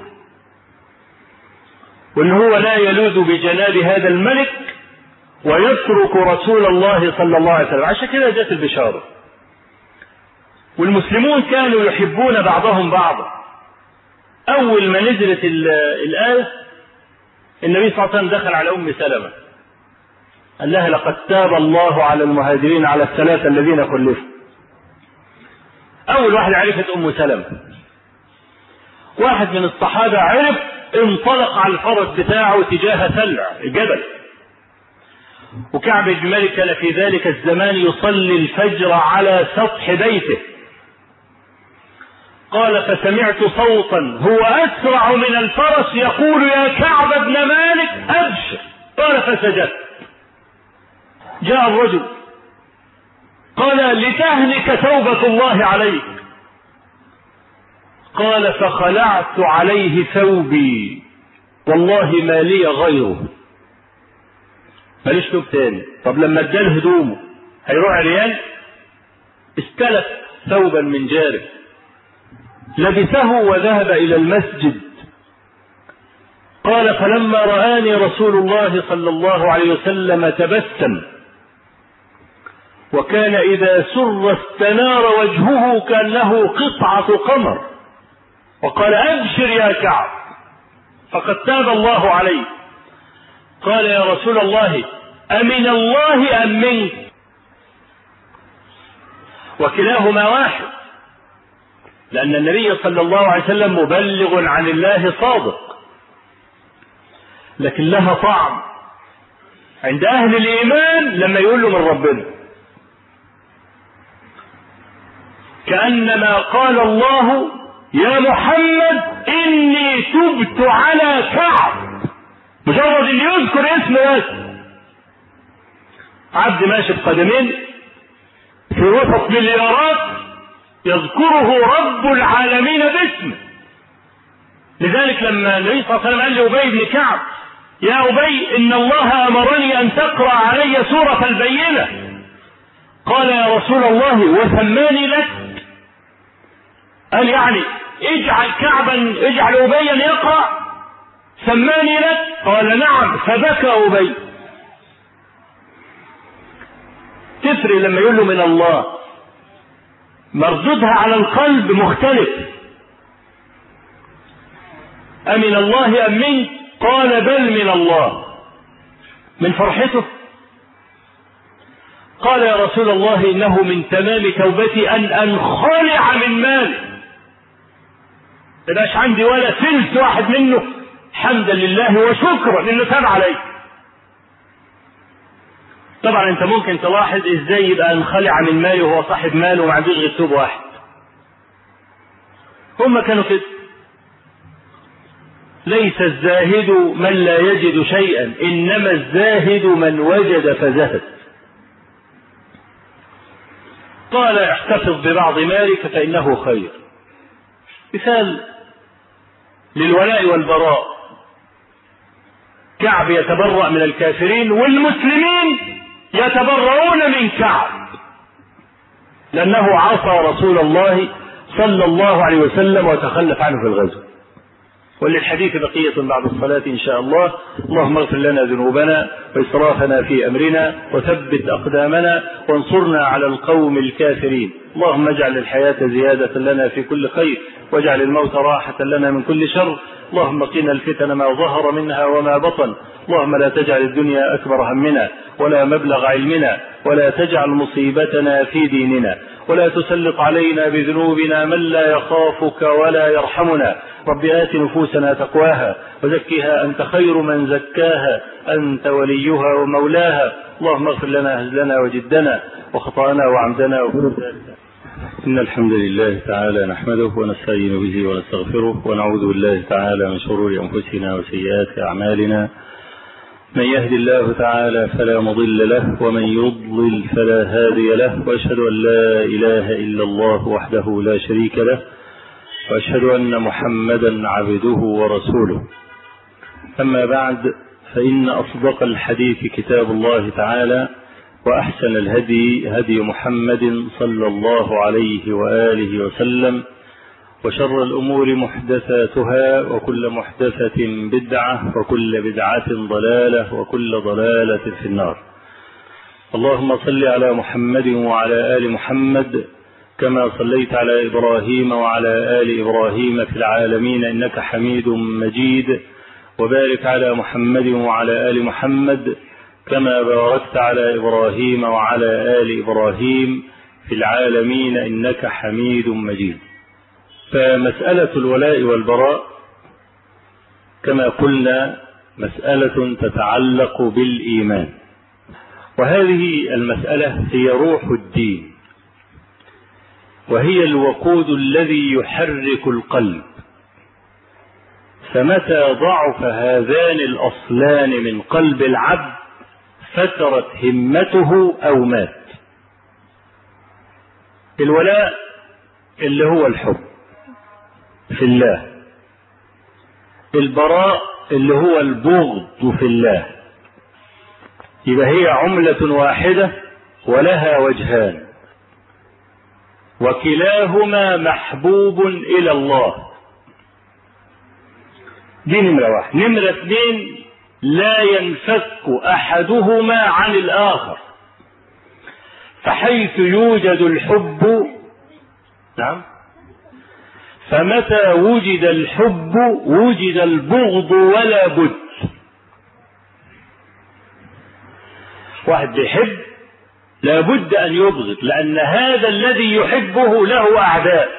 وإن هو لا يلوذ بجناب هذا الملك ويترك رسول الله صلى الله عليه وسلم عشان كده جت البشارة والمسلمون كانوا يحبون بعضهم بعضا أول ما نزلت الآية النبي صلى الله عليه وسلم دخل على أم سلمة قال لها لقد تاب الله على المهاجرين على الثلاثة الذين خلفوا أول واحد عرفت أم سلمة واحد من الصحابة عرف انطلق على الفرس بتاعه تجاه سلع الجبل وكعب بن مالك كان في ذلك الزمان يصلي الفجر على سطح بيته قال فسمعت صوتا هو أسرع من الفرس يقول يا كعب بن مالك أبشر قال فسجدت جاء الرجل قال لتهلك توبة الله عليك قال فخلعت عليه ثوبي والله ما لي غيره ماليش ثوب تاني طب لما اداله هدومه هيروح عريان استلف ثوبا من جاره لبسه وذهب الى المسجد قال فلما رآني رسول الله صلى الله عليه وسلم تبسم وكان إذا سر استنار وجهه كأنه قطعة قمر وقال أبشر يا كعب فقد تاب الله عليه قال يا رسول الله أمن الله أم منك وكلاهما واحد لأن النبي صلى الله عليه وسلم مبلغ عن الله صادق لكن لها طعم عند أهل الإيمان لما يقول له من ربنا كأنما قال الله يا محمد إني تبت على كعب مجرد اللي يذكر اسمه بس عبد ماشي بقدمين في وسط مليارات يذكره رب العالمين باسمه لذلك لما النبي صلى الله عليه وسلم قال لأبي بن كعب يا أبي إن الله أمرني أن تقرأ علي سورة البينة قال يا رسول الله وسماني لك قال يعني اجعل كعبا اجعل أبيا يقرأ سماني لك قال نعم فبكى أبي تفرق لما يقول له من الله مردودها على القلب مختلف أمن الله أم منك قال بل من الله من فرحته قال يا رسول الله إنه من تمام توبتي أن أنخلع من مالي مبقاش عندي ولا ثلث واحد منه حمدا لله وشكرا لانه تاب علي طبعا انت ممكن تلاحظ ازاي يبقى انخلع من ماله وهو صاحب ماله وما عندوش غير ثوب واحد هم كانوا كده ليس الزاهد من لا يجد شيئا انما الزاهد من وجد فزهد قال احتفظ ببعض مالك فانه خير مثال للولاء والبراء كعب يتبرأ من الكافرين والمسلمين يتبرؤون من كعب لأنه عصى رسول الله صلى الله عليه وسلم وتخلف عنه في الغزو وللحديث بقية بعد الصلاة إن شاء الله اللهم اغفر لنا ذنوبنا وإسرافنا في أمرنا وثبت أقدامنا وانصرنا على القوم الكافرين اللهم اجعل الحياة زيادة لنا في كل خير واجعل الموت راحة لنا من كل شر اللهم قنا الفتن ما ظهر منها وما بطن اللهم لا تجعل الدنيا أكبر همنا ولا مبلغ علمنا ولا تجعل مصيبتنا في ديننا ولا تسلط علينا بذنوبنا من لا يخافك ولا يرحمنا رب آت نفوسنا تقواها وزكها أنت خير من زكاها أنت وليها ومولاها اللهم اغفر لنا هزلنا وجدنا وخطأنا وعمدنا وكل ذلك إن الحمد لله تعالى نحمده ونستعين به ونستغفره ونعوذ بالله تعالى من شرور أنفسنا وسيئات أعمالنا من يهد الله تعالى فلا مضل له ومن يضلل فلا هادي له واشهد ان لا اله الا الله وحده لا شريك له واشهد ان محمدا عبده ورسوله اما بعد فان اصدق الحديث كتاب الله تعالى واحسن الهدي هدي محمد صلى الله عليه واله وسلم وشر الأمور محدثاتها وكل محدثة بدعة وكل بدعة ضلالة وكل ضلالة في النار اللهم صل على محمد وعلى آل محمد كما صليت على إبراهيم وعلى آل إبراهيم في العالمين إنك حميد مجيد وبارك على محمد وعلى آل محمد كما باركت على إبراهيم وعلى آل إبراهيم في العالمين إنك حميد مجيد فمسألة الولاء والبراء كما قلنا مسألة تتعلق بالإيمان وهذه المسألة هي روح الدين وهي الوقود الذي يحرك القلب فمتى ضعف هذان الأصلان من قلب العبد فترت همته أو مات الولاء اللي هو الحب في الله البراء اللي هو البغض في الله يبقى هي عملة واحدة ولها وجهان وكلاهما محبوب إلى الله دي نمرة واحد نمرة اثنين لا ينفك أحدهما عن الآخر فحيث يوجد الحب نعم فمتى وجد الحب وجد البغض ولا بد واحد بيحب لابد ان يبغض لان هذا الذي يحبه له اعداء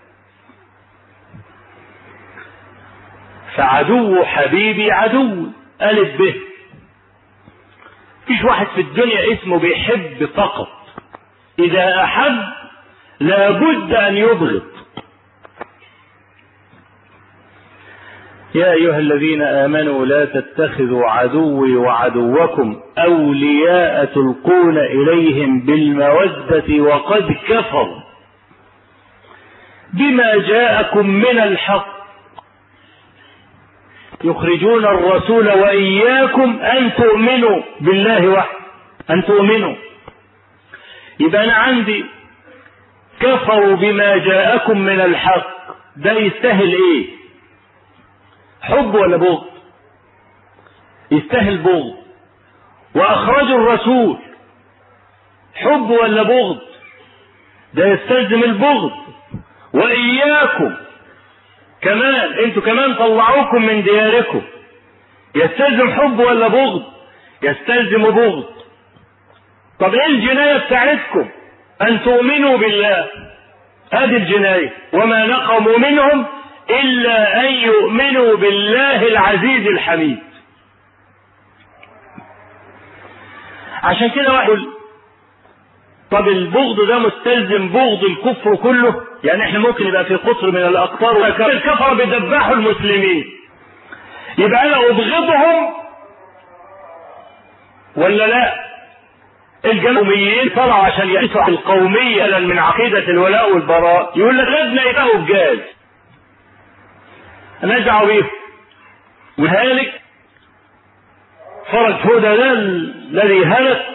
فعدو حبيبي عدو الف به فيش واحد في الدنيا اسمه بيحب فقط اذا احب لابد ان يبغض يا أيها الذين آمنوا لا تتخذوا عدوي وعدوكم أولياء تلقون إليهم بالمودة وقد كفروا بما جاءكم من الحق يخرجون الرسول وإياكم أن تؤمنوا بالله وحده أن تؤمنوا يبقى أنا عندي كفروا بما جاءكم من الحق ده يستاهل إيه حب ولا بغض يستاهل بغض واخرجوا الرسول حب ولا بغض ده يستلزم البغض واياكم كمان انتوا كمان طلعوكم من دياركم يستلزم حب ولا بغض يستلزم بغض طب ايه الجنايه بتاعتكم ان تؤمنوا بالله هذه الجنايه وما نقموا منهم إلا أن يؤمنوا بالله العزيز الحميد عشان كده واحد طب البغض ده مستلزم بغض الكفر كله يعني احنا ممكن يبقى في قطر من الاقطار الكفر بيدبحوا المسلمين يبقى انا ابغضهم ولا لا الجمهوريين طلعوا عشان يقيسوا القومية من عقيدة الولاء والبراء يقول لك لازم يبقوا بجاز مالناش دعوه بيهم وهالك فرج هدى ده الذي هلك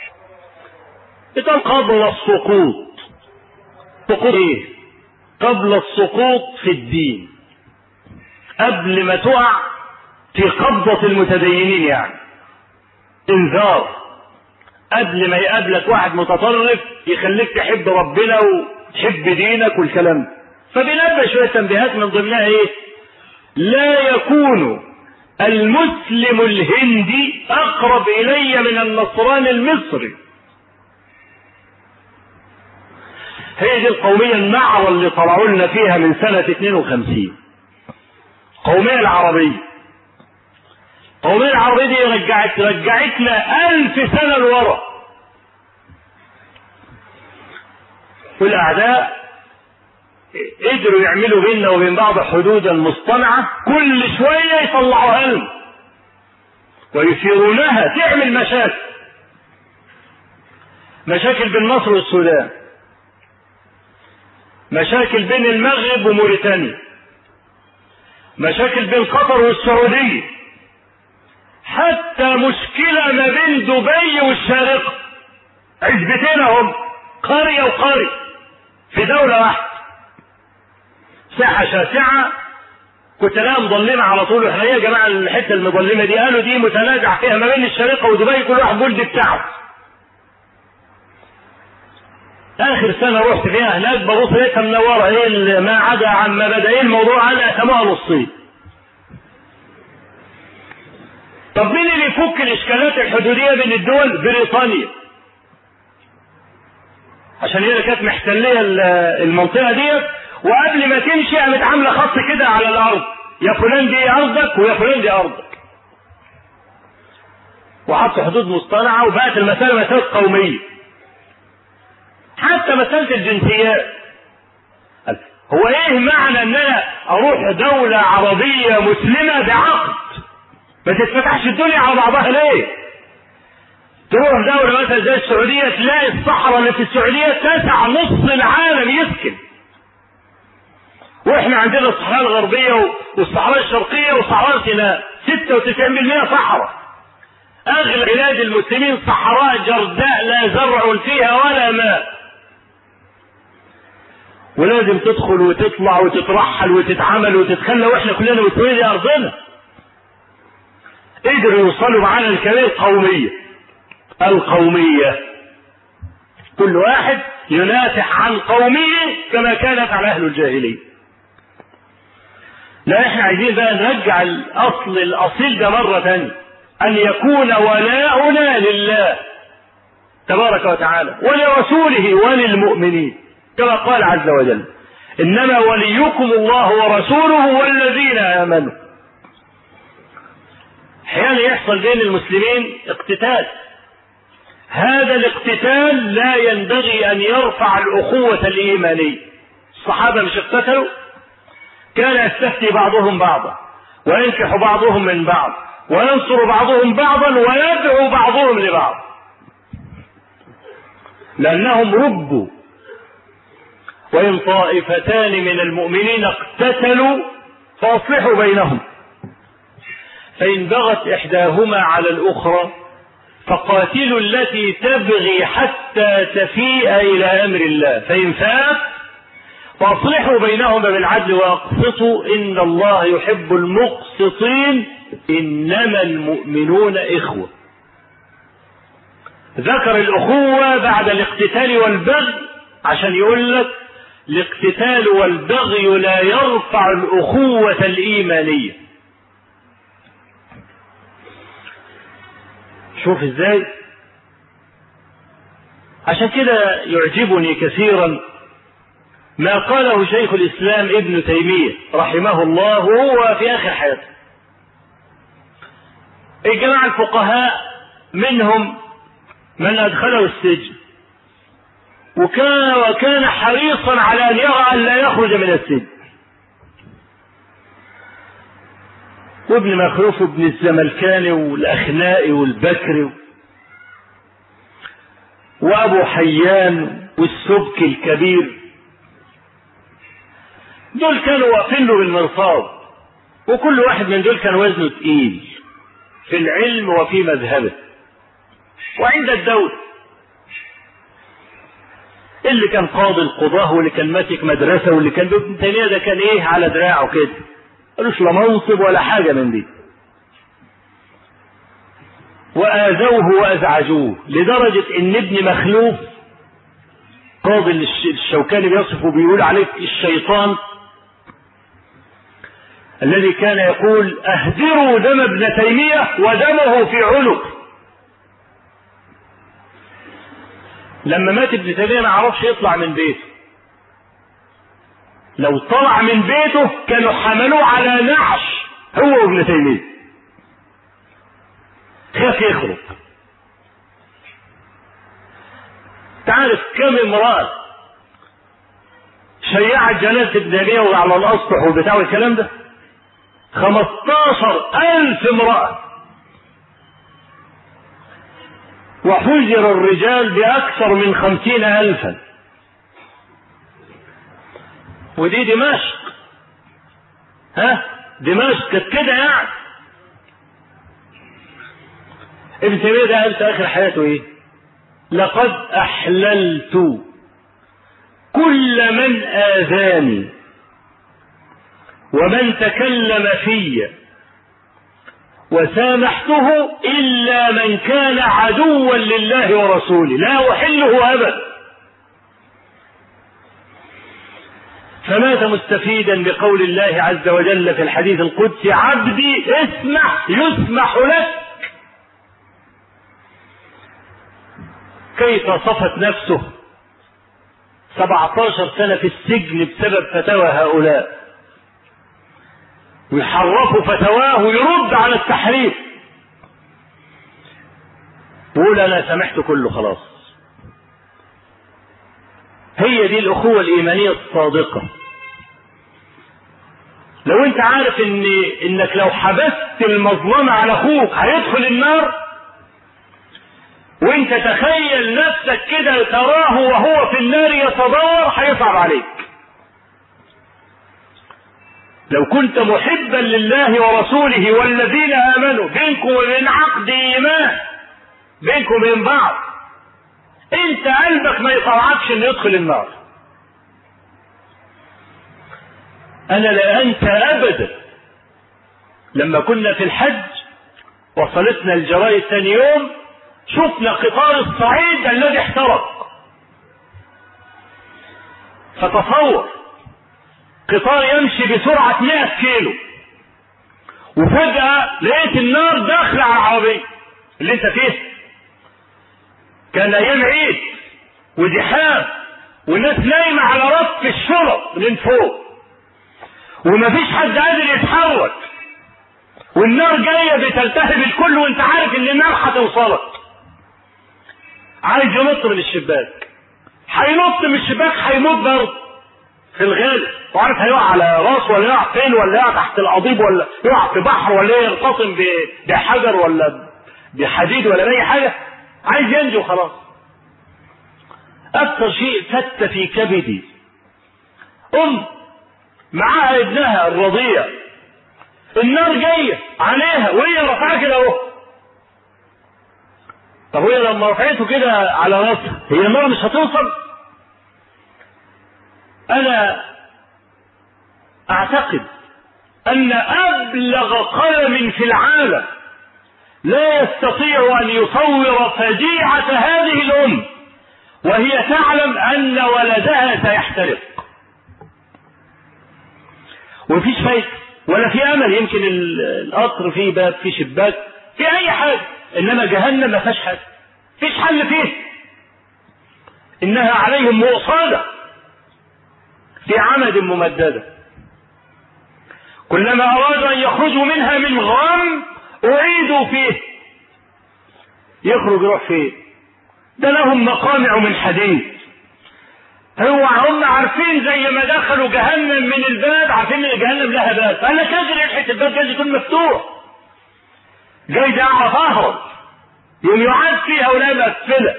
إذا قبل السقوط سقوط ايه قبل السقوط في الدين قبل ما تقع في قبضة المتدينين يعني انذار قبل ما يقابلك واحد متطرف يخليك تحب ربنا وتحب دينك والكلام ده فبنبه شوية تنبيهات من ضمنها ايه لا يكون المسلم الهندي اقرب الي من النصراني المصري هي دي القومية النعرة اللي طلعوا لنا فيها من سنة 52 القومية العربية القومية العربية دي رجعت رجعتنا ألف سنة لورا والأعداء قدروا يعملوا بيننا وبين بعض حدودا مصطنعة كل شوية يطلعوها لنا ويثيرونها تعمل مشاكل مشاكل بين مصر والسودان مشاكل بين المغرب وموريتانيا مشاكل بين قطر والسعودية حتى مشكلة ما بين دبي والشارقة عزبتين هم قرية وقرية في دولة واحدة ساحة شاسعة كنت الاقي مظلمة على طول احنا يا جماعة الحتة المظلمة دي قالوا دي متنازع فيها ما بين الشارقة ودبي كل واحد بولد بتاعه اخر سنة رحت فيها هناك ببص لقيتها منورة ايه ما عدا عما بدا ايه الموضوع قال قسموها نصين طب مين اللي يفك الاشكالات الحدودية بين الدول بريطانيا عشان هي اللي كانت محتلية المنطقة ديت وقبل ما تمشي قامت عاملة خط كده على الارض يا فلان دي ارضك ويا فلان دي ارضك وحط حدود مصطنعة وبقت المسألة مسألة قومية حتى مسألة الجنسيات هو ايه معنى ان انا اروح دولة عربية مسلمة بعقد ما تتفتحش الدنيا على بعضها ليه تروح دولة مثلا زي السعودية تلاقي الصحراء اللي في السعودية تسع نص العالم يسكن واحنا عندنا الصحراء الغربية والصحراء الشرقية وصحراء سيناء 96% صحراء اغلب بلاد المسلمين صحراء جرداء لا زرع فيها ولا ماء ولازم تدخل وتطلع وتترحل وتتعمل وتتخلى واحنا كلنا مسلمين دي ارضنا قدروا يوصلوا معانا الكلام القومية القومية كل واحد ينافح عن قومه كما كان يفعل اهل الجاهليه لا احنا عايزين بقى نرجع الاصل الاصيل ده مره ثانيه ان يكون ولاؤنا لله تبارك وتعالى ولرسوله وللمؤمنين كما قال عز وجل انما وليكم الله ورسوله والذين امنوا احيانا يحصل بين المسلمين اقتتال هذا الاقتتال لا ينبغي ان يرفع الاخوه الايمانيه الصحابه مش اقتتلوا كان يستفتي بعضهم بعضا وينكح بعضهم من بعض وينصر بعضهم بعضا ويدعو بعضهم لبعض لانهم ربوا وإن طائفتان من المؤمنين اقتتلوا فأصلحوا بينهم فإن بغت إحداهما على الأخرى فقاتلوا التي تبغي حتى تفيء إلى أمر الله فإن فات فأصلحوا بينهما بالعدل وأقسطوا إن الله يحب المقسطين إنما المؤمنون إخوة ذكر الأخوة بعد الاقتتال والبغي عشان يقول لك الاقتتال والبغي لا يرفع الأخوة الإيمانية شوف ازاي عشان كده يعجبني كثيرا ما قاله شيخ الإسلام ابن تيمية رحمه الله وهو في آخر حياته الجماعة الفقهاء منهم من أدخله السجن وكان وكان حريصا على ان يرى ان لا يخرج من السجن وابن مخلوف ابن الزملكاني والاخنائي والبكري وابو حيان والسبكي الكبير دول كانوا واقفين له بالمرصاد وكل واحد من دول كان وزنه تقيل في العلم وفي مذهبه وعند الدوله اللي كان قاضي القضاة واللي كان ماسك مدرسة واللي كان ابن تيمية ده كان ايه على دراعه كده ملوش لا منصب ولا حاجة من دي وآذوه وأزعجوه لدرجة إن ابن مخلوف قاضي الشوكاني بيصفه بيقول عليه الشيطان الذي كان يقول اهدروا دم ابن تيمية ودمه في عنق لما مات ابن تيمية ما عرفش يطلع من بيته لو طلع من بيته كانوا حملوه على نعش هو وابن تيميه خاف يخرج تعرف كم امرأة شيعت جنازة ابن تيمية وعلى الأسطح وبتاع الكلام ده 15 ألف امرأة وحجر الرجال بأكثر من خمسين ألفا ودي دمشق ها دمشق كانت كده يعني ابن تيمية ده قال في آخر حياته إيه؟ لقد أحللت كل من آذاني ومن تكلم في وسامحته إلا من كان عدوا لله ورسوله لا أحله أبدا فمات مستفيدا بقول الله عز وجل في الحديث القدسي عبدي اسمح يسمح لك كيف صفت نفسه 17 سنة في السجن بسبب فتاوى هؤلاء ويحرفوا فتواه ويرد على التحريف يقول انا سمحت كله خلاص هي دي الاخوه الايمانيه الصادقه لو انت عارف ان انك لو حبست المظلمه على اخوك هيدخل النار وانت تخيل نفسك كده تراه وهو في النار يتضار هيصعب عليك لو كنت محبا لله ورسوله والذين امنوا بينكم وبين عقد ايمان بينكم وبين بعض انت قلبك ما يطوعكش انه يدخل النار انا لا انسى ابدا لما كنا في الحج وصلتنا الجرايد ثاني يوم شفنا قطار الصعيد الذي احترق فتصور قطار يمشي بسرعة 100 كيلو وفجأة لقيت النار داخلة على العربية اللي انت فيه كان ايام عيد وزحام والناس نايمة على رف الشرط من فوق ومفيش حد قادر يتحرك والنار جاية بتلتهب الكل وانت عارف ان النار هتوصلك عايز ينط من الشباك هينط من الشباك هيموت برضه في الغالب وعارف هيقع على راسه ولا يقع فين ولا يقع تحت القضيب ولا يقع في بحر ولا يرتطم بحجر ولا بحديد ولا باي حاجه عايز ينجو خلاص اكثر شيء فت في كبدي ام معاها ابنها الرضيع النار جايه عليها وهي رافعه كده اهو طب وهي لما رفعته كده على راسها هي النار مش هتوصل انا اعتقد ان ابلغ قلم في العالم لا يستطيع ان يصور فجيعه هذه الام وهي تعلم ان ولدها سيحترق ومفيش فايده ولا في امل يمكن القطر فيه باب فيه شباك في اي حاجه انما جهنم ما فيهاش حاجه فيش حل فيه انها عليهم مؤصاده في عمد ممدده كلما ارادوا ان يخرجوا منها من غم اعيدوا فيه يخرج يروح فين ده لهم مقامع من حديد هو هم عارفين زي ما دخلوا جهنم من الباب عارفين ان جهنم لها باب فانا تجري ناحيه الباب جاي يكون مفتوح جاي ده اعرف اهرب يوم يعاد فيها ولا مقفله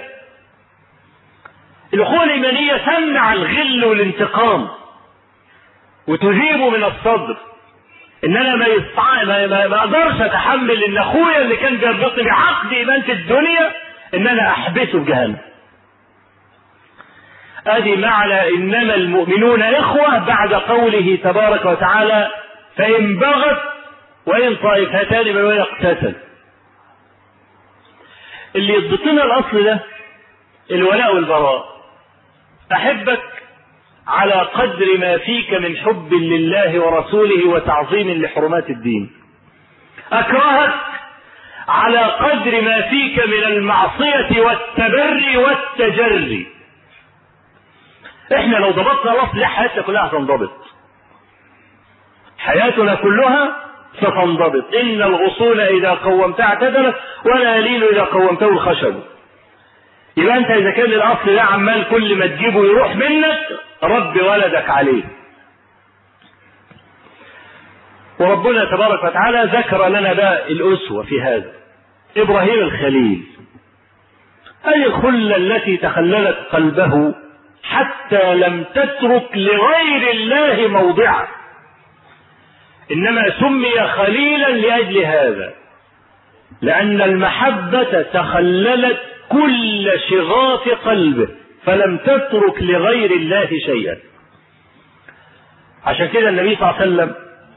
الاخوه الايمانيه تمنع الغل والانتقام وتجيبه من الصدر ان انا ما يستطيع ما, ما, ما اقدرش اتحمل ان اخويا اللي كان بيربطني بعقد ايمان في الدنيا ان انا احبسه في جهنم ادي معنى انما المؤمنون اخوه بعد قوله تبارك وتعالى فان بغت وان طائفتان من يقتتل اللي يضبطنا الاصل ده الولاء والبراء احبك على قدر ما فيك من حب لله ورسوله وتعظيم لحرمات الدين اكرهك على قدر ما فيك من المعصيه والتبري والتجري احنا لو ضبطنا الاصل حياتنا كلها هتنضبط حياتنا كلها ستنضبط إن الغصون إذا قومتها اعتدلت ولا يلين إذا قومته الخشب يبقى أنت إذا كان الأصل ده عمال كل ما تجيبه يروح منك رب ولدك عليه وربنا تبارك وتعالى ذكر لنا بقى الأسوة في هذا إبراهيم الخليل هذه الخلة التي تخللت قلبه حتى لم تترك لغير الله موضعا إنما سمي خليلا لأجل هذا لأن المحبة تخللت كل شغاف قلبه فلم تترك لغير الله شيئا عشان كده النبي صلى الله عليه وسلم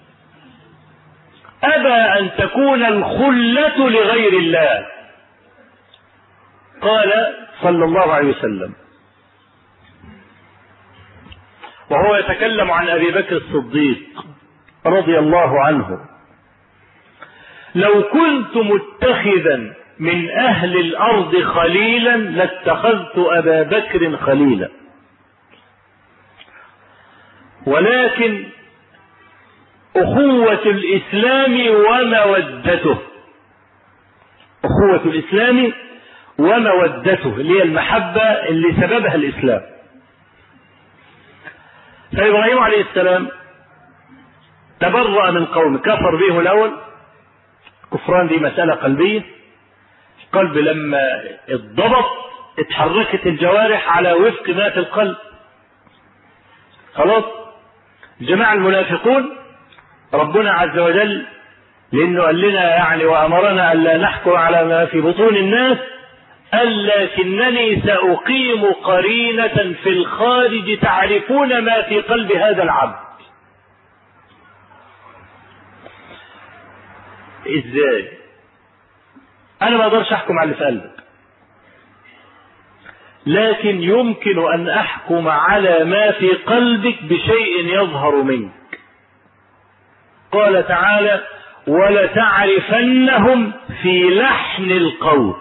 أبى أن تكون الخلة لغير الله قال صلى الله عليه وسلم وهو يتكلم عن أبي بكر الصديق رضي الله عنه لو كنت متخذا من أهل الأرض خليلا لاتخذت أبا بكر خليلا ولكن أخوة الإسلام ومودته أخوة الإسلام ومودته اللي هي المحبة اللي سببها الإسلام فإبراهيم عليه السلام تبرأ من قومه كفر بهم الأول كفران دي مسألة قلبية القلب لما اتضبط اتحركت الجوارح على وفق ما في القلب خلاص جماعة المنافقون ربنا عز وجل لأنه قال لنا يعني وأمرنا ألا نحكم على ما في بطون الناس قال لكنني سأقيم قرينة في الخارج تعرفون ما في قلب هذا العبد ازاي انا ما اقدرش احكم على اللي في قلبك لكن يمكن ان احكم على ما في قلبك بشيء يظهر منك قال تعالى ولتعرفنهم في لحن القول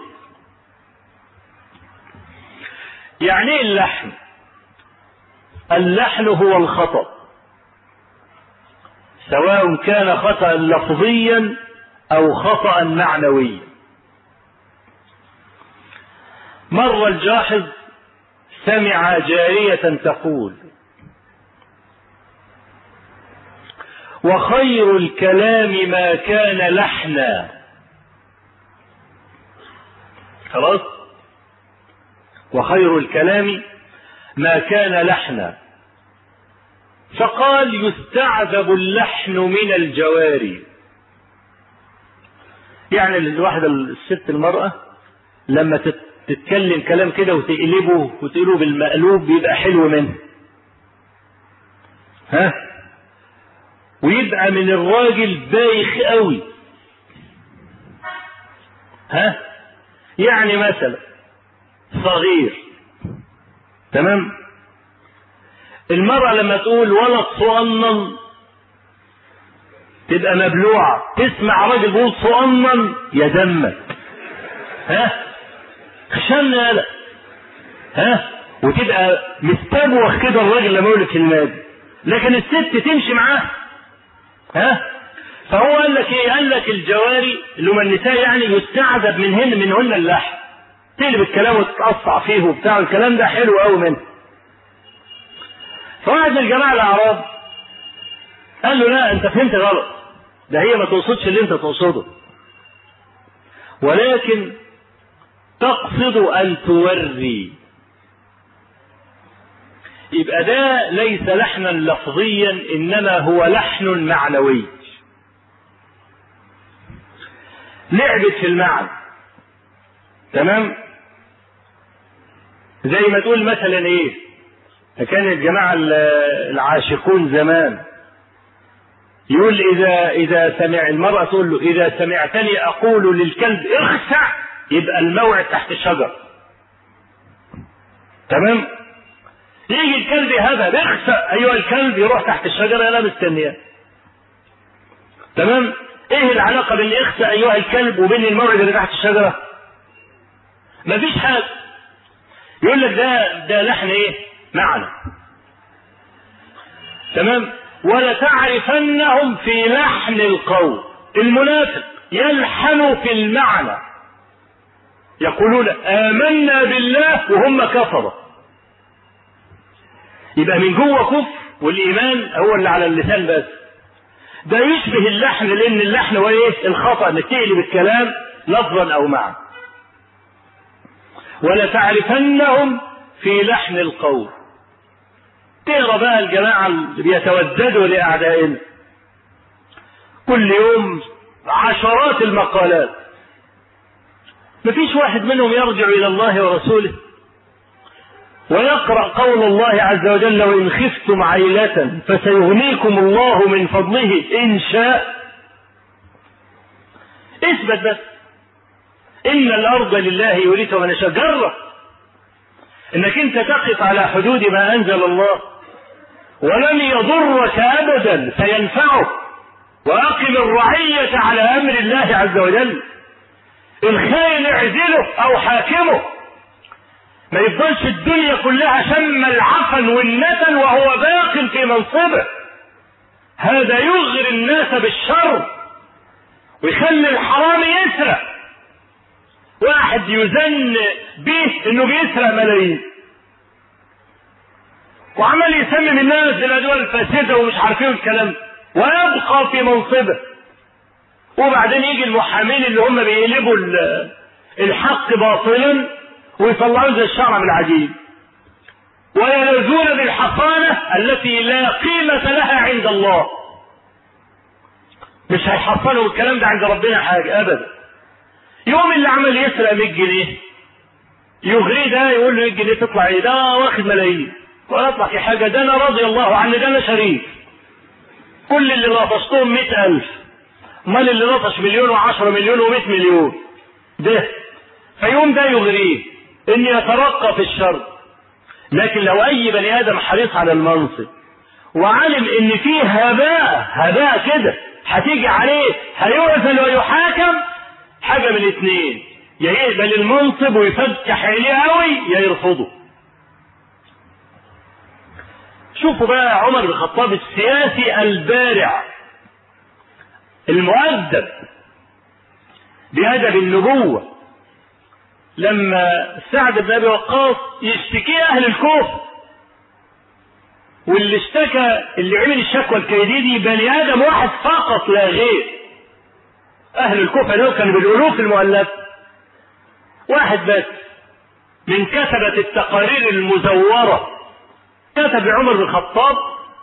يعني ايه اللحن اللحن هو الخطأ سواء كان خطأ لفظيا او خطأ معنويا مر الجاحظ سمع جارية تقول وخير الكلام ما كان لحنا خلاص وخير الكلام ما كان لحنا فقال يستعذب اللحن من الجواري يعني الواحدة الست المرأة لما تتكلم كلام كده وتقلبه وتقلبه بالمقلوب بيبقى حلو منه ها ويبقى من الراجل بايخ قوي ها يعني مثلا صغير تمام المرأة لما تقول ولد صغنن تبقى مبلوعة تسمع راجل بيقول صغنن يا دمك ها خشن يالا ها وتبقى مستبوخ كده الراجل لما يقول الكلمات دي لكن الست تمشي معاه ها فهو قال لك ايه قال لك الجواري اللي هم النساء يعني يستعذب منهن منهن اللحم تقلب الكلام وتتقطع فيه وبتاع الكلام ده حلو قوي منه فواحد من الجماعه الاعراب قال له لا انت فهمت غلط ده هي ما تقصدش اللي انت تقصده ولكن تقصد ان توري يبقى ده ليس لحنا لفظيا انما هو لحن معنوي لعبت في المعنى تمام زي ما تقول مثلا ايه كان الجماعة العاشقون زمان يقول إذا إذا سمع المرأة تقول له إذا سمعتني أقول للكلب اخسع يبقى الموعد تحت الشجر تمام يجي الكلب هذا اخسع أيها الكلب يروح تحت الشجرة أنا مستنياه تمام ايه العلاقة بين اخسع أيها الكلب وبين الموعد اللي تحت الشجرة مفيش حاجة يقول لك ده ده لحن ايه معنى تمام ولتعرفنهم في لحن القول المنافق يلحن في المعنى يقولون آمنا بالله وهم كفروا يبقى من جوه كفر والإيمان هو اللي على اللسان بس ده يشبه اللحن لأن اللحن هو إيه؟ الخطأ إنك تقلب الكلام لفظا أو معنى ولتعرفنهم في لحن القول تقرا بقى الجماعة اللي بيتوددوا لأعدائنا كل يوم عشرات المقالات مفيش واحد منهم يرجع إلى الله ورسوله ويقرأ قول الله عز وجل وإن خفتم عيلة فسيغنيكم الله من فضله إن شاء اثبت بس إن الأرض لله يورثها من يشاء جرب إنك أنت تقف على حدود ما أنزل الله ولن يضرك أبدا سينفعك وأقم الرعية على أمر الله عز وجل الخاين اعزله أو حاكمه ما يفضلش الدنيا كلها شم العفن والنتن وهو باق في منصبه هذا يغري الناس بالشر ويخلي الحرام يسرق واحد يزن به انه بيسرق ملايين وعمال يسمم الناس بالادوار الفاسده ومش عارفين الكلام ويبقى في منصبه وبعدين يجي المحامين اللي هم بيقلبوا الحق باطلا ويطلعوه زي الشعر من العجين ويلذون بالحصانة التي لا قيمة لها عند الله مش هيحصلوا الكلام ده عند ربنا حاجة أبدا يوم اللي عمل يسرق 100 جنيه يغريه ده يقول له 100 جنيه تطلع ايه ده واخد ملايين ولا اطلع في حاجة ده انا رضي الله عني ده انا شريف كل اللي لطشتهم 100000 امال اللي لطش مليون و10 مليون و100 مليون ده فيوم ده يغريه ان يترقى في الشر لكن لو اي بني ادم حريص على المنصب وعلم ان فيه هباء هباء كده هتيجي عليه هيعزل ويحاكم حاجه من اتنين يا يقبل المنصب ويفتح عينيه قوي يا يرفضه شوفوا بقى عمر بن الخطاب السياسي البارع المؤدب بأدب النبوة لما سعد بن ابي وقاص يشتكي اهل الكوفه واللي اشتكى اللي عمل الشكوى الكيدي دي بني ادم واحد فقط لا غير اهل الكوفه دول كانوا بالالوف المؤلفه واحد بس من كتبة التقارير المزورة كتب عمر بن الخطاب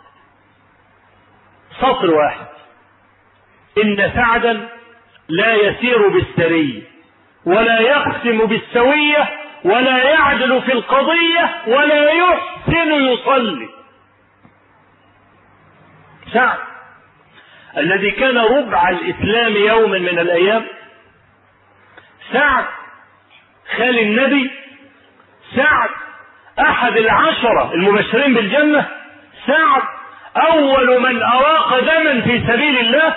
سطر واحد إن سعدا لا يسير بالسرية ولا يقسم بالسوية ولا يعدل في القضية ولا يحسن يصلي سعد الذي كان ربع الإسلام يوما من الأيام سعد خال النبي سعد أحد العشرة المبشرين بالجنة سعد أول من أراق دما في سبيل الله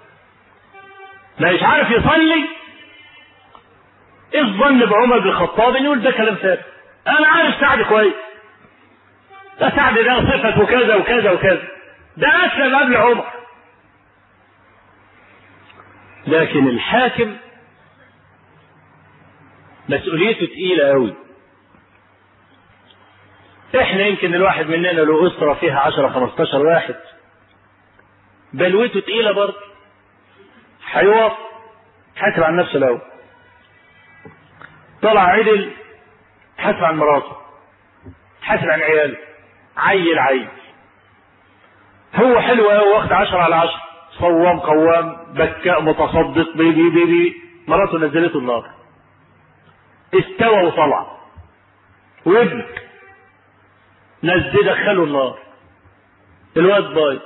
مش عارف يصلي ايه الظن بعمر بن الخطاب ان يقول ده كلام ثابت انا عارف سعد كويس ده سعد ده صفته كذا وكذا وكذا ده اسلم قبل عمر لكن الحاكم مسؤوليته تقيلة قوي احنا يمكن الواحد مننا له اسرة فيها عشرة خمستاشر واحد بلوته تقيلة برضه هيقف حاسب عن نفسه الاول طلع عدل حاسب عن مراته حاسب عن عياله عيل عيل هو حلو قوي واخد عشرة على عشرة صوام قوام بكاء متصدق بي بي بي بي مراته نزلته النار استوى وطلع وابنك نزل دخله النار الواد بايظ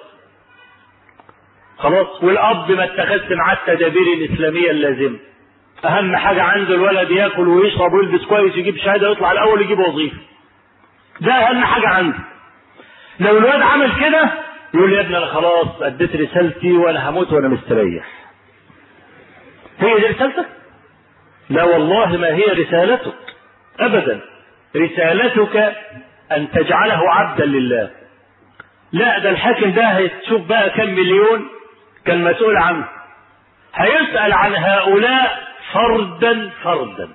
خلاص والاب ما اتخذش معاه التدابير الاسلاميه اللازمه اهم حاجه عنده الولد ياكل ويشرب ويلبس كويس يجيب شهاده ويطلع الاول يجيب وظيفه ده اهم حاجه عنده لو الواد عمل كده يقول لي يا ابني انا خلاص اديت رسالتي وانا هموت وانا مستريح هي دي رسالتك لا والله ما هي رسالتك ابدا رسالتك ان تجعله عبدا لله لا ده الحاكم ده هتشوف بقى كم مليون كان مسؤول عنه هيسأل عن هؤلاء فردا فردا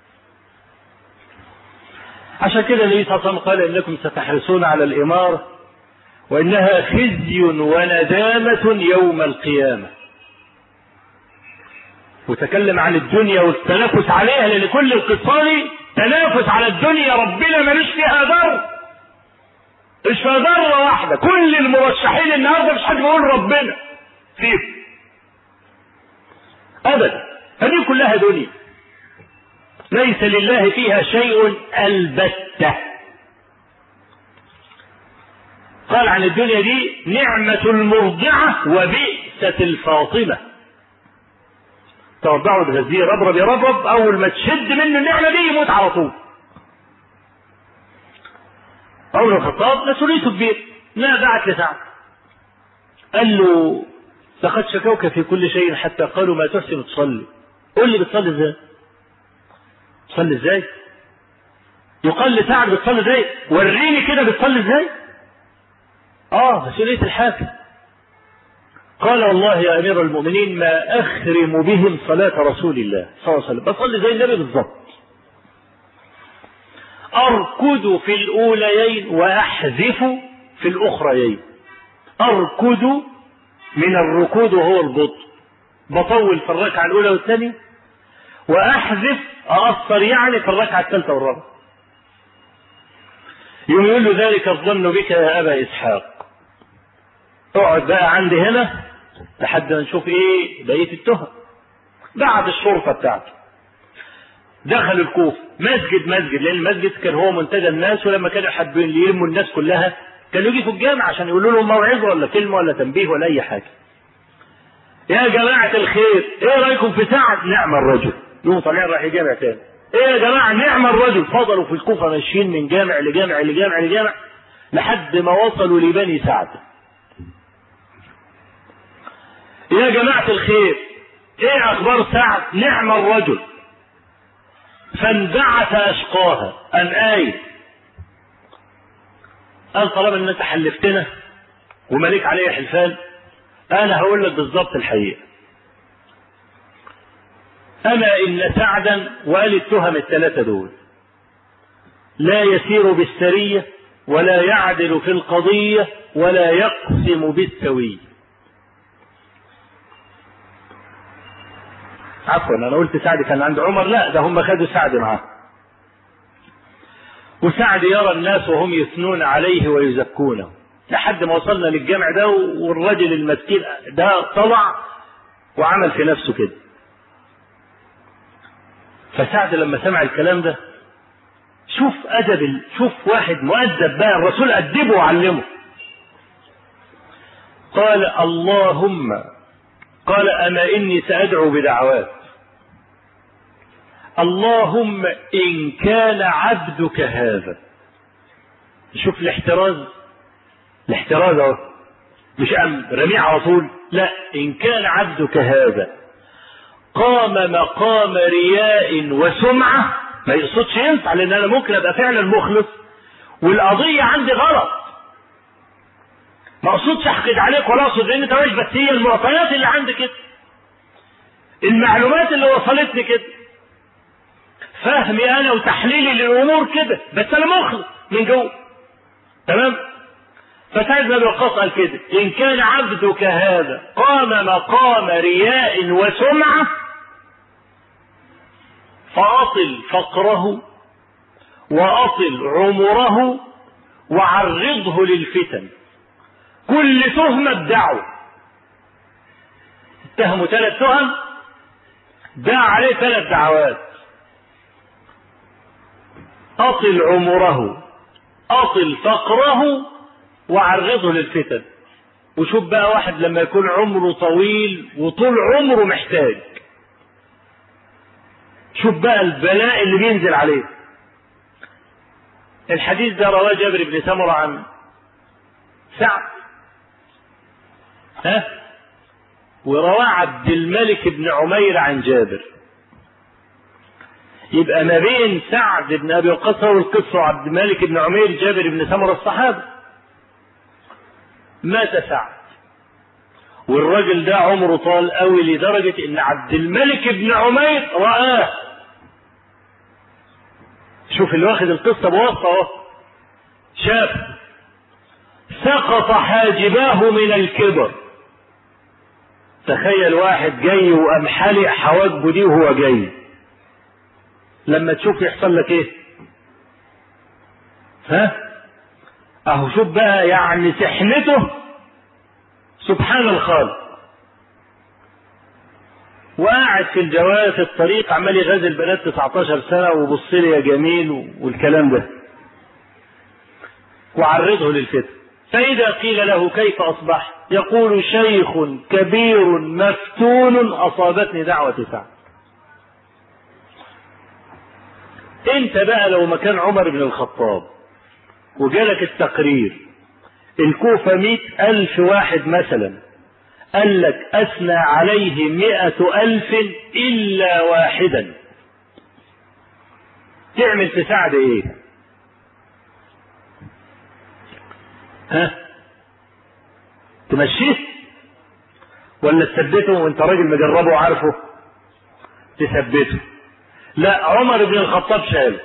عشان كده النبي صلى الله عليه وسلم قال انكم ستحرصون على الاماره وانها خزي وندامه يوم القيامه وتكلم عن الدنيا والتنافس عليها لان كل القصه دي تنافس على الدنيا ربنا ملوش فيها ضر مش فيها ضره واحده كل المرشحين النهارده مش حد بيقول ربنا فيه ابدا هذه كلها دنيا ليس لله فيها شيء البته قال عن الدنيا دي نعمة المرضعة وبئسة الفاطمة توضعوا تغذيه ربرب يربرب أول ما تشد منه النعمة دي يموت على طول عمر الخطاب مسؤوليته كبيرة لا بعت لسعد قال له لقد شكوك في كل شيء حتى قالوا ما تحسن تصلي قل لي بتصلي ازاي تصلي ازاي يقال لسعد بتصلي ازاي وريني كده بتصلي ازاي اه مسؤولية الحاكم قال والله يا امير المؤمنين ما اخرم بهم صلاة رسول الله صلى الله عليه وسلم بصلي زي النبي بالظبط اركض في الاوليين واحذف في الاخريين اركض من الركود وهو البطء بطول في الركعة الأولى والثانية وأحذف أقصر يعني في الركعة الثالثة والرابعة يوم يقول له ذلك الظن بك يا أبا إسحاق اقعد بقى عندي هنا لحد ما نشوف ايه بقية التهم بعد الشرطة بتاعته دخل الكوفة مسجد مسجد لأن المسجد كان هو منتدى الناس ولما كانوا حابين يلموا الناس كلها كانوا يجي في الجامع عشان يقولوا لهم موعظة ولا كلمة ولا تنبيه ولا أي حاجة يا جماعة الخير ايه رأيكم في سعد نعم الرجل يقوموا طالعين رايح جامع تاني ايه يا جماعة نعم الرجل فضلوا في الكوفة ماشيين من جامع لجامع لجامع لجامع لحد ما وصلوا لبني سعد يا جماعة الخير ايه اخبار سعد نعم الرجل فانبعث اشقاها ام ايه قال طالما ان انت حلفتنا وملك علي حلفان انا هقول لك بالظبط الحقيقه اما ان سعدا وقال التهم الثلاثه دول لا يسير بالسريه ولا يعدل في القضيه ولا يقسم بالسويه عفوا انا قلت سعد كان عند عمر لا ده هم خدوا سعد معاه وسعد يرى الناس وهم يثنون عليه ويزكونه لحد ما وصلنا للجامع ده والراجل المسكين ده طلع وعمل في نفسه كده فسعد لما سمع الكلام ده شوف ادب شوف واحد مؤدب بقى الرسول ادبه وعلمه قال اللهم قال اما اني سادعو بدعوات اللهم ان كان عبدك هذا شوف الاحتراز الاحتراز اهو مش ام رميه على طول لا ان كان عبدك هذا قام مقام رياء وسمعه ما يقصدش ينفع لان انا ممكن ابقى فعلا مخلص والقضيه عندي غلط ما اقصدش احقد عليك ولا اقصد ان انت مش بس هي المعطيات اللي عندي كده المعلومات اللي وصلتني كده فهمي انا وتحليلي للامور كده بس انا مخلص من جوه تمام فسعد بن ابي وقاص قال كده ان كان عبدك هذا قام مقام رياء وسمعه فاطل فقره واطل عمره وعرضه للفتن كل تهمة بدعوة اتهموا ثلاث تهم دعا عليه ثلاث دعوات أطل عمره أطل فقره وعرضه للفتن وشوف بقى واحد لما يكون عمره طويل وطول عمره محتاج شوف بقى البلاء اللي بينزل عليه الحديث ده رواه جابر بن سمرة عن سعد ها ورواه عبد الملك بن عمير عن جابر يبقى ما بين سعد بن ابي وقاص والقصه وعبد الملك بن عمير جابر بن سمره الصحابه مات سعد والراجل ده عمره طال قوي لدرجة ان عبد الملك بن عمير رآه شوف اللي واخد القصة بواسطة اهو شاف سقط حاجباه من الكبر تخيل واحد جاي وقام حالق حواجبه دي وهو جاي لما تشوف يحصل لك ايه ها اهو شوف بقى يعني سحنته سبحان الخالق وقاعد في الجوال في الطريق عمال يغازل البنات 19 سنة وبص لي يا جميل والكلام ده وعرضه للفتن فإذا قيل له كيف أصبح يقول شيخ كبير مفتون أصابتني دعوة سعد انت بقى لو مكان عمر بن الخطاب وجالك التقرير الكوفة مئة ألف واحد مثلا قال لك أثنى عليه مئة ألف إلا واحدا تعمل في سعد إيه ها تمشيه ولا تثبته وانت راجل مجربه وعارفه تثبته لا عمر بن الخطاب شال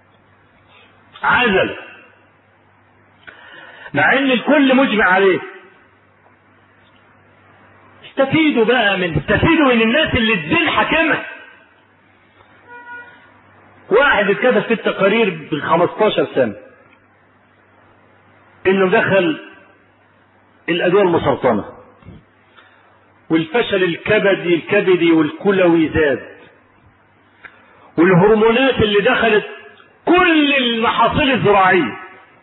عزل مع ان الكل مجمع عليه استفيدوا بقى من استفيدوا من الناس اللي الدين حاكمها واحد اتكتب في التقارير ب 15 سنه انه دخل الادويه المسرطنه والفشل الكبدي الكبدي والكلوي زاد والهرمونات اللي دخلت كل المحاصيل الزراعيه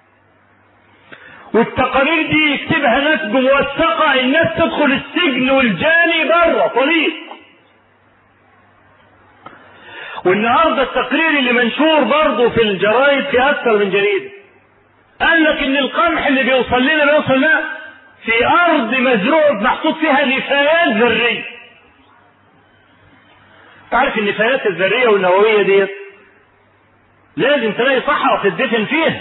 والتقارير دي يكتبها ناس بموثقة الناس تدخل السجن والجاني بره طريق والنهارده التقرير اللي منشور برضه في الجرايد في اكثر من جريده قال لك ان القمح اللي بيوصل لنا بيوصل لنا في ارض مزروع محطوط فيها نفايات ذريه تعرف النفايات الذريه والنوويه ديت لازم تلاقي صحراء تدفن فيها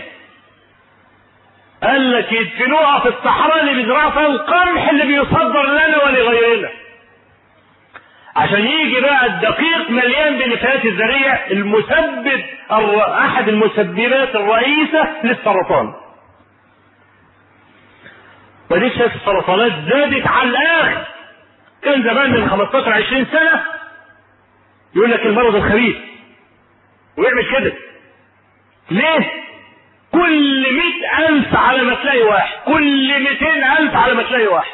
قال لك يدفنوها في الصحراء اللي بيزرعوا فيها القمح اللي بيصدر لنا ولغيرنا عشان يجي بقى الدقيق مليان بنفايات الذرية المسبب أو أحد المسببات الرئيسة للسرطان ودي شايف السرطانات زادت على الآخر كان زمان من 15 20 سنة يقول لك المرض الخبيث ويعمل كده ليه؟ كل مئة ألف على ما تلاقي واحد كل مئتين ألف على ما تلاقي واحد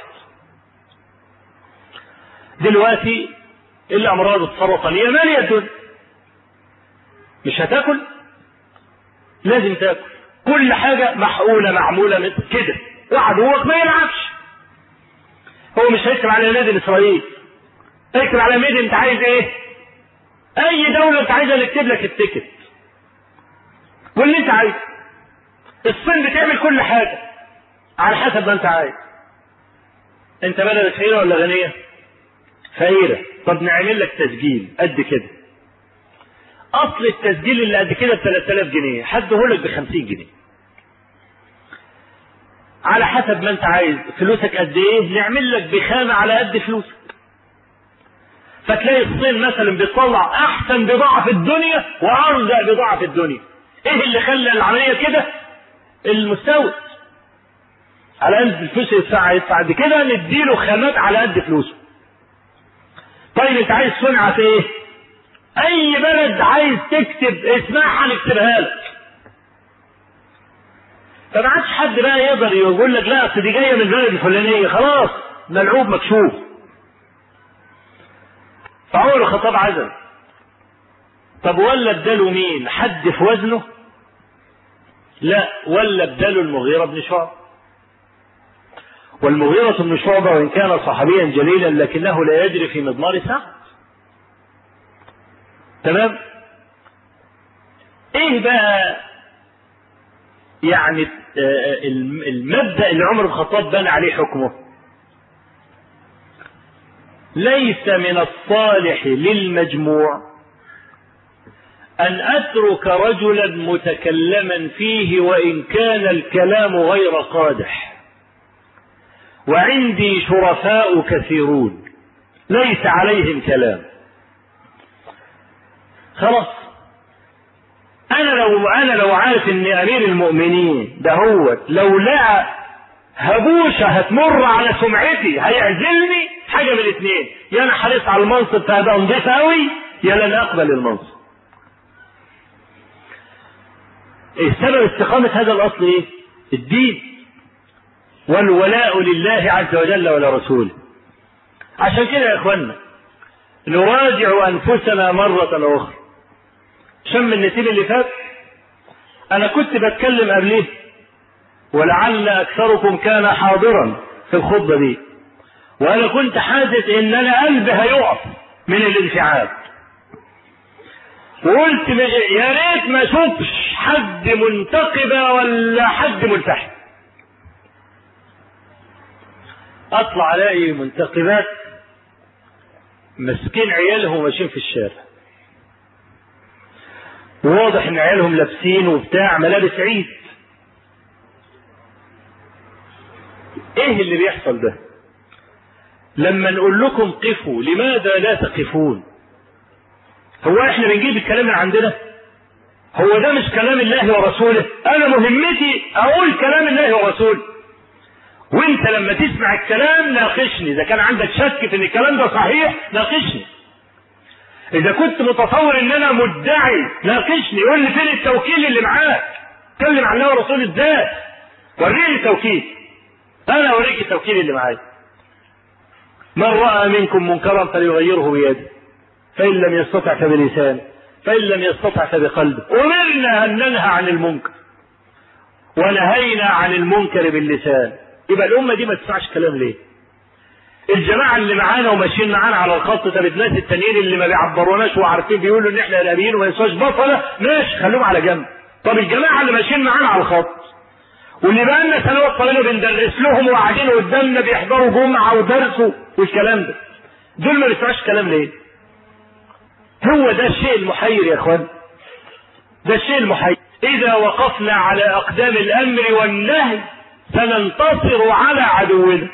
دلوقتي الأمراض السرطانية مالية الدنيا مش هتاكل لازم تاكل كل حاجة محقولة معمولة مثل كده وعدوك ما يلعبش هو مش هيكتب على نادي إسرائيل هيكتب على ميدي انت عايز ايه اي دولة انت عايزها نكتب لك التيكت واللي انت عايزه الصين بتعمل كل حاجة على حسب ما انت عايز انت بلد فقيرة ولا غنية فقيرة طب نعمل لك تسجيل قد كده اصل التسجيل اللي قد كده ب 3000 جنيه حد لك ب 50 جنيه على حسب ما انت عايز فلوسك قد ايه نعمل لك بخامة على قد فلوسك فتلاقي الصين مثلا بتطلع احسن بضاعة في الدنيا وارجع بضاعة في الدنيا ايه اللي خلى العملية كده المستورد على قد الفلوس يدفع يدفع قد كده نديله خامات على قد فلوسه طيب انت عايز صنعة ايه اي بلد عايز تكتب اسمها هنكتبها لك فما عادش حد بقى يقدر يقول لك لا اصل دي جايه من البلد الفلانيه خلاص ملعوب مكشوف فعمر الخطاب عزل طب ولا اداله مين حد في وزنه لا ولا ابداله المغيرة بن شعبة والمغيرة بن شعبة وإن كان صحابيا جليلا لكنه لا يجري في مضمار سعد تمام ايه بقى يعني المبدأ اللي عمر بن الخطاب بنى عليه حكمه ليس من الصالح للمجموع أن أترك رجلا متكلما فيه وإن كان الكلام غير قادح وعندي شرفاء كثيرون ليس عليهم كلام خلاص انا لو انا لو عارف ان امير المؤمنين ده هو لو لقى هبوشه هتمر على سمعتي هيعزلني حاجه من الاثنين يا انا حريص على المنصب فهبقى نضيف قوي يا لن اقبل المنصب إيه سبب استقامة هذا الأصل إيه؟ الدين والولاء لله عز وجل ولرسوله عشان كده يا إخوانا نراجع أنفسنا مرة أخرى شم النسيم اللي فات أنا كنت بتكلم قبليه ولعل أكثركم كان حاضرا في الخطبة دي وأنا كنت حاسس إن أنا قلبي هيقف من الانفعال وقلت يا ريت ما اشوفش حد منتقبة ولا حد ملتحي اطلع الاقي منتقبات ماسكين عيالهم ماشيين في الشارع وواضح ان عيالهم لابسين وبتاع ملابس عيد ايه اللي بيحصل ده لما نقول لكم قفوا لماذا لا تقفون هو احنا بنجيب الكلام من عندنا هو ده مش كلام الله ورسوله انا مهمتي اقول كلام الله ورسوله وانت لما تسمع الكلام ناقشني اذا كان عندك شك في ان الكلام ده صحيح ناقشني اذا كنت متصور ان انا مدعي ناقشني قول لي فين التوكيل اللي معاك اتكلم عن الله ورسوله ازاي وريني التوكيل انا اوريك التوكيل اللي معايا من راى منكم منكرا فليغيره بيده فإن لم يستطع فبلسانه فإن لم يستطع فبقلبه أمرنا أن ننهى عن المنكر ونهينا عن المنكر باللسان يبقى الأمة دي ما تسمعش كلام ليه الجماعة اللي معانا وماشيين معانا على الخط طب الناس التانيين اللي ما بيعبروناش وعارفين بيقولوا ان احنا ارهابيين وما يسواش بطلة ماشي خلوهم على جنب طب الجماعة اللي ماشيين معانا على الخط واللي بقى لنا سنوات طويلة بندرس لهم وقاعدين قدامنا بيحضروا جمعة ودرس والكلام ده دول ما بيسمعوش كلام ليه؟ هو ده الشيء المحير يا اخوان ده الشيء المحير اذا وقفنا على اقدام الامر والنهي سننتصر على عدونا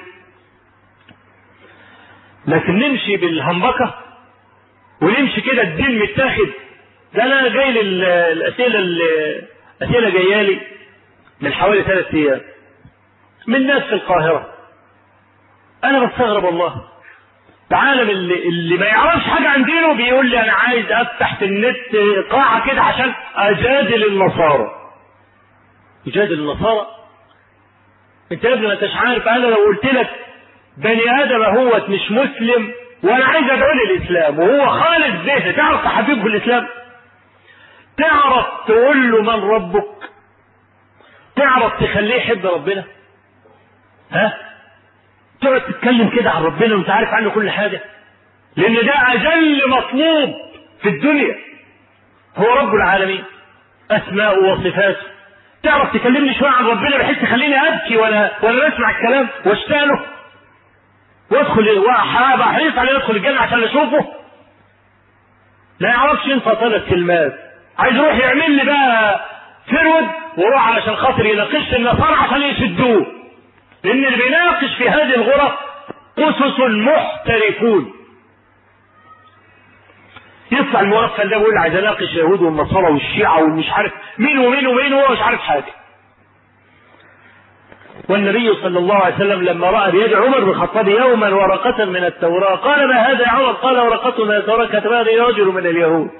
لكن نمشي بالهمبكه ونمشي كده الدين متاخد ده انا جاي للاسئله الاسئله جايه لي من حوالي ثلاث ايام من ناس في القاهره انا بستغرب والله العالم اللي, اللي ما يعرفش حاجة عن دينه بيقول لي أنا عايز أفتح في النت قاعة كده عشان أجادل النصارى. يجادل النصارى؟ أنت يا ابني ما أنتش عارف أنا لو قلت لك بني آدم اهوت مش مسلم وأنا عايز أدعو للإسلام وهو خالد ذهن تعرف تحببه الإسلام؟ تعرف تقول له من ربك؟ تعرف تخليه يحب ربنا؟ ها؟ تقعد تتكلم كده عن ربنا وانت عارف عنه كل حاجة لأن ده أجل مطلوب في الدنيا هو رب العالمين أسماء وصفاته تعرف تكلمني شوية عن ربنا بحيث تخليني أبكي ولا ولا أسمع الكلام واشتاق له وادخل وحابة حريص عليه يدخل الجنة عشان أشوفه لا يعرفش ينطق ثلاث كلمات عايز يروح يعمل لي بقى فرود ويروح علشان خاطر يناقش النصارى عشان يشدوه لأن اللي بيناقش في هذه الغرف أسس محترفون يطلع المغفل ده ويقول عايز اناقش اليهود والنصارى والشيعة والمش عارف مين ومين ومين وهو مش عارف حاجة. والنبي صلى الله عليه وسلم لما رأى بيد عمر بن الخطاب يوما ورقة من التوراة قال ما هذا يا عمر؟ قال ورقة من التوراة كتبها لي رجل من اليهود.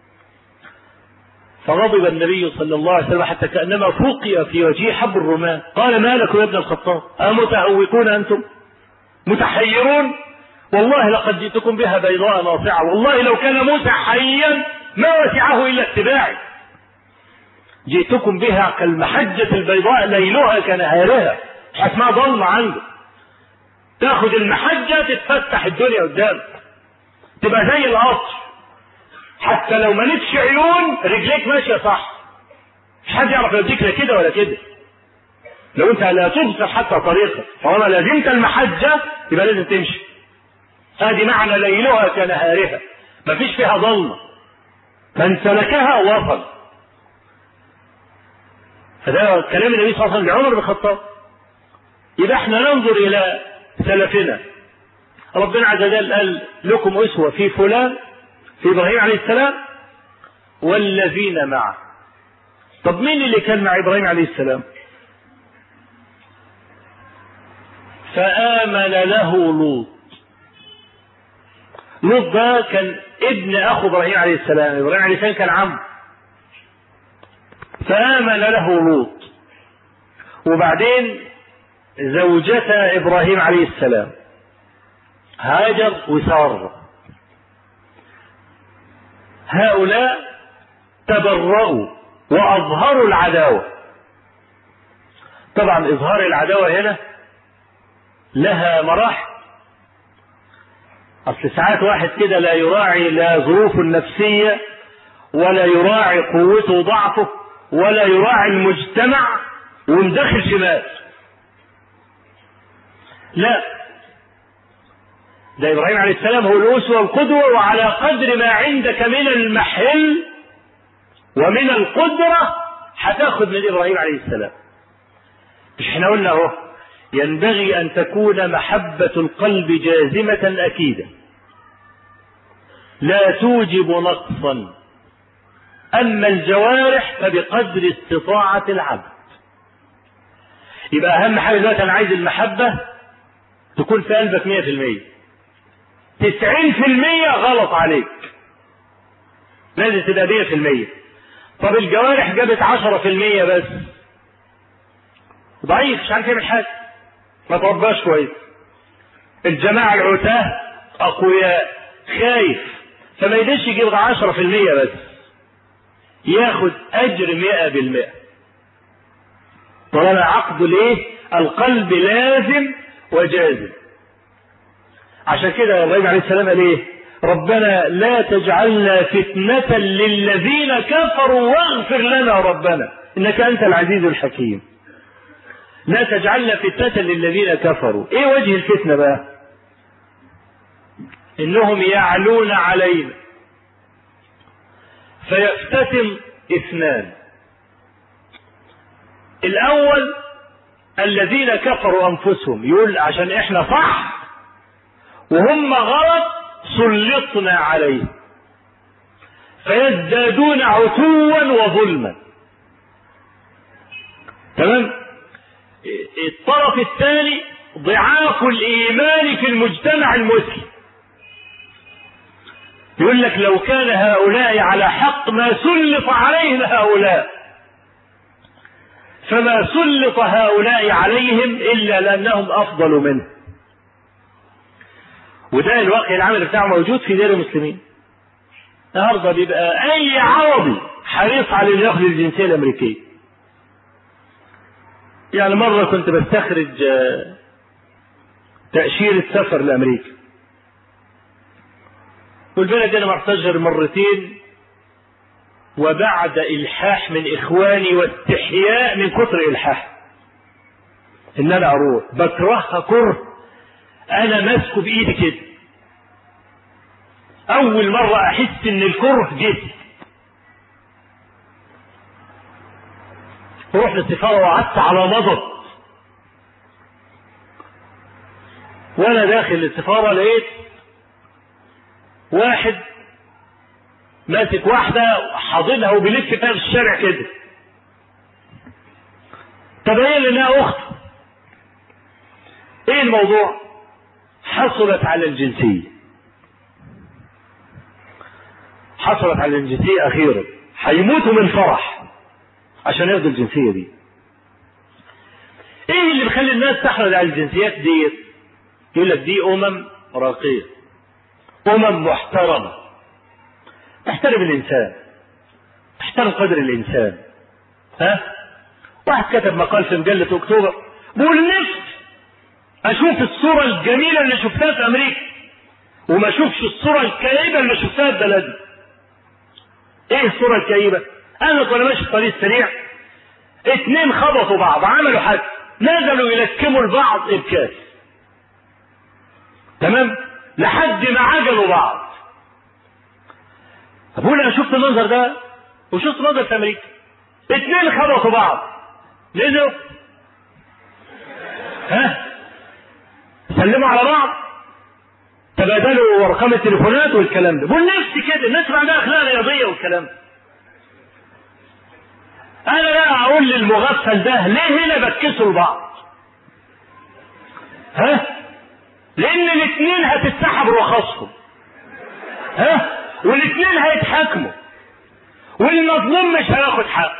فغضب النبي صلى الله عليه وسلم حتى كأنما فوقي في وجهه حب الرمان قال ما لكم يا ابن الخطاب أمتهوكون أنتم متحيرون والله لقد جئتكم بها بيضاء ناصعة والله لو كان موسى حيا ما وسعه إلا اتباعي جئتكم بها كالمحجة البيضاء ليلها كنهارها اسمها ضلمة عنده تاخد المحجة تتفتح الدنيا قدامك تبقى زي القصر حتى لو مالكش عيون رجليك ماشيه صح مش حد يعرف يوديك لا كده ولا كده لو انت لا تبصر حتى طريقك طالما لازمت المحجه يبقى لازم تمشي هذه معنى ليلها كنهارها مفيش فيها ضلمه من سلكها وصل فده كلام النبي صلى الله عليه وسلم لعمر بن الخطاب يبقى احنا ننظر الى سلفنا ربنا عز وجل قال لكم اسوه في فلان في ابراهيم عليه السلام والذين معه طب مين اللي كان مع ابراهيم عليه السلام فامن له لوط لوط ده كان ابن اخو ابراهيم عليه السلام ابراهيم عليه السلام كان عم فامن له لوط وبعدين زوجتا ابراهيم عليه السلام هاجر وساره هؤلاء تبرؤوا واظهروا العداوه طبعا اظهار العداوه هنا لها مراحل اصل ساعات واحد كده لا يراعي لا ظروفه النفسيه ولا يراعي قوته وضعفه ولا يراعي المجتمع ومدخل شمال لا ده ابراهيم عليه السلام هو الاسوه والقدوه وعلى قدر ما عندك من المحل ومن القدره هتاخذ من ابراهيم عليه السلام مش احنا قلنا اهو ينبغي ان تكون محبه القلب جازمه اكيده لا توجب نقصا اما الجوارح فبقدر استطاعه العبد يبقى اهم حاجه دلوقتي انا عايز المحبه تكون في قلبك 100% تسعين في المية غلط عليك لازم تبقى مية في المية طب الجوارح جابت عشرة في المية بس ضعيف مش عارف يعمل حاجة ما ترباش كويس الجماعة العتاة أقوياء خايف فما يقدرش يجيب عشرة في المية بس ياخد أجر مئة بالمئة طالما عقد الايه القلب لازم وجازم عشان كده ابراهيم عليه السلام قال ايه ربنا لا تجعلنا فتنة للذين كفروا واغفر لنا ربنا انك انت العزيز الحكيم لا تجعلنا فتنة للذين كفروا ايه وجه الفتنة بقى انهم يعلون علينا فيفتتن اثنان الاول الذين كفروا انفسهم يقول عشان احنا صح وهم غلط سلطنا عليه فيزدادون عتوا وظلما تمام الطرف الثاني ضعاف الايمان في المجتمع المسلم يقول لك لو كان هؤلاء على حق ما سلط عليه هؤلاء فما سلط هؤلاء عليهم الا لانهم افضل منه وده الواقع العمل بتاعه موجود في دير المسلمين النهارده بيبقى اي عربي حريص على انه ياخد الجنسيه الامريكيه يعني مره كنت بستخرج تاشيره سفر لامريكا والبلد دي انا ما غير مرتين وبعد الحاح من اخواني واستحياء من كثر الحاح ان انا اروح بكرهها كره انا ماسكه بايدي كده اول مرة احس ان الكره جه رحت السفارة وقعدت على مضض وانا داخل السفارة لقيت واحد ماسك واحدة حاضنها وبيلف فيها في الشارع كده تبين انها اخت ايه الموضوع حصلت على الجنسية حصلت على الجنسية أخيرا هيموتوا من فرح عشان ياخدوا الجنسية دي ايه اللي بيخلي الناس تحرص على الجنسيات ديت يقول لك دي امم راقية امم محترمة تحترم الانسان تحترم قدر الانسان ها واحد كتب مقال في مجلة اكتوبر بيقول نفسي اشوف الصورة الجميلة اللي شفتها في امريكا وما اشوفش الصورة الكئيبة اللي شفتها في بلدي ايه الصورة الكئيبة انا وانا ماشي في الطريق السريع اتنين خبطوا بعض عملوا حاجة نزلوا يلكموا لبعض الكاس تمام لحد ما عجلوا بعض بقول انا شفت المنظر ده وشفت منظر في امريكا اتنين خبطوا بعض نزلوا ها سلموا على بعض تبادلوا ارقام التليفونات والكلام ده بقول نفسي كده الناس ما عندها اخلاق رياضيه والكلام ده انا لا اقول للمغفل ده ليه هنا بتكسوا لبعض ها لان الاثنين هتتسحب رخصهم ها والاثنين هيتحاكموا والمظلوم مش هياخد حقه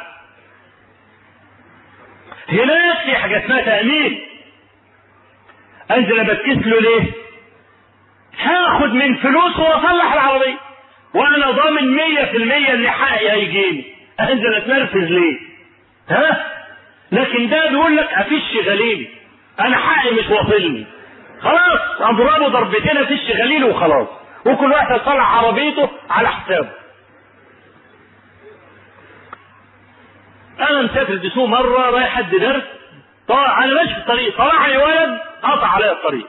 هناك في حاجه اسمها تامين انزل ابكس له ليه هاخد من فلوسه واصلح العربيه وانا ضامن مية في المية ان حقي هيجيني انزل اتنرفز ليه ها لكن ده بيقول لك افش غليلي انا حقي مش واصلني خلاص اضربه ضربتين افش غليلي وخلاص وكل واحد يصلح عربيته على حسابه انا مسافر بسوق مره رايح حد درس طلع انا ماشي في الطريق طلع لي ولد قطع عليا الطريق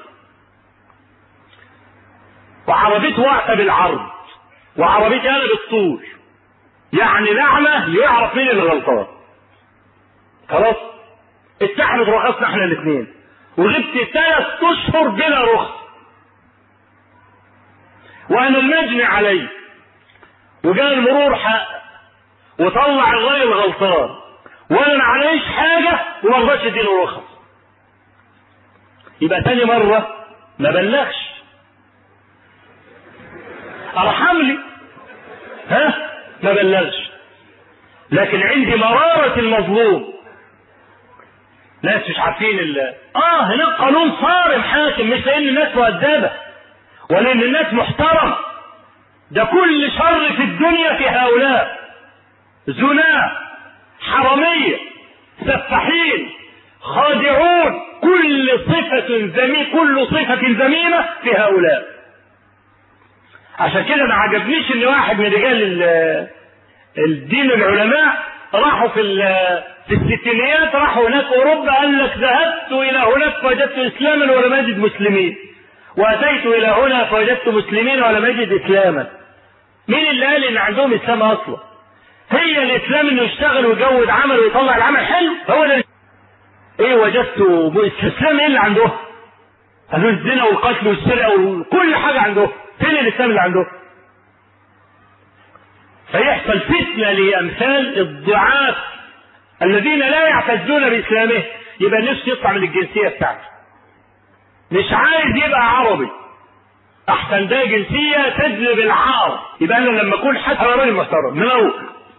وعربيته واقفه بالعرض وعربيتي انا بالطول يعني نعمه يعرف مين اللي غلطان خلاص اتحدت رخصنا احنا الاثنين وغبت ثلاث اشهر بلا رخص وانا المجني علي وجاء المرور حق وطلع الراجل غلطان وانا ما عليش حاجه وما رضاش يديله رخص يبقى تاني مره ما بلغش ارحم لي ها ما بلغش لكن عندي مرارة المظلوم ناس مش عارفين ال اه هناك قانون صارم حاكم مش لان الناس مؤدبة ولان الناس محترمة ده كل شر في الدنيا في هؤلاء زنا حرامية سفاحين خادعون كل صفة ذميمة كل صفة ذميمة في هؤلاء عشان كده ما عجبنيش ان واحد من رجال الدين العلماء راحوا في في الستينيات راحوا هناك اوروبا قال لك ذهبت الى هناك فوجدت اسلاما ولم اجد مسلمين واتيت الى هنا فوجدت مسلمين ولم اجد اسلاما مين اللي قال ان عندهم اسلام اصلا هي الاسلام انه يشتغل ويجود عمل ويطلع العمل حلو هو ده ايه وجدت الاسلام ايه اللي عندهم قالوا الزنا والقتل والسرقه وكل حاجه عندهم فين الاسلام اللي عندهم فيحصل فتنه لامثال الضعاف الذين لا يعتزون باسلامه يبقى نفسه يطلع من الجنسيه بتاعته مش عايز يبقى عربي احسن ده جنسيه تجلب العار يبقى انا لما اكون حتى راجل محترم منور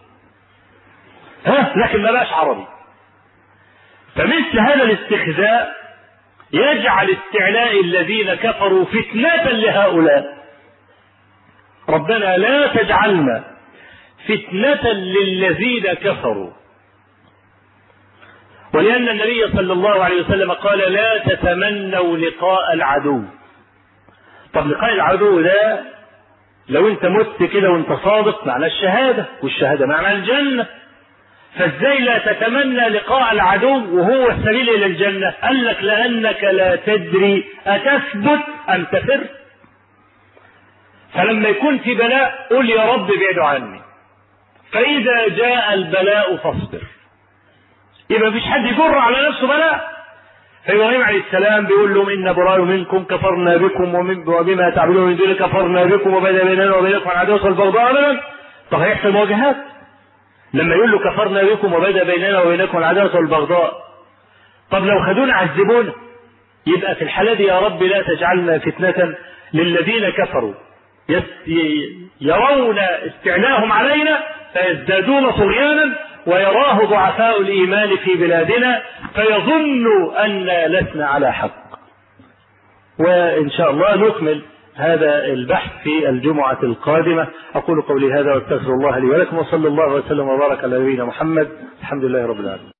ها لكن ما بقاش عربي فمثل هذا الاستخزاء يجعل استعلاء الذين كفروا فتنة لهؤلاء ربنا لا تجعلنا فتنة للذين كفروا ولأن النبي صلى الله عليه وسلم قال لا تتمنوا لقاء العدو طب لقاء العدو ده لو انت مت كده وانت صادق معنى الشهادة والشهادة معنى الجنة فازاي لا تتمنى لقاء العدو وهو السبيل الى الجنة قال لك لانك لا تدري اتثبت ام تفر فلما يكون في بلاء قل يا رب ابعد عني فاذا جاء البلاء فاصبر يبقى مفيش حد يجر على نفسه بلاء فابراهيم عليه السلام بيقول لهم ان براء منكم كفرنا بكم وبما تعبدون من دون كفرنا بكم وبدا بيننا وبينكم العداوه والبغضاء ابدا طب هيحصل مواجهات لما يقول له كفرنا بكم وبدا بيننا وبينكم العداوه والبغضاء طب لو خدونا عذبونا يبقى في الحاله دي يا رب لا تجعلنا فتنه للذين كفروا يرون استعلاهم علينا فيزدادون طغيانا ويراه ضعفاء الايمان في بلادنا فيظنوا أنا لسنا على حق وإن شاء الله نكمل هذا البحث في الجمعة القادمة أقول قولي هذا واستغفر الله لي ولكم وصلى الله وسلم وبارك على نبينا محمد الحمد لله رب العالمين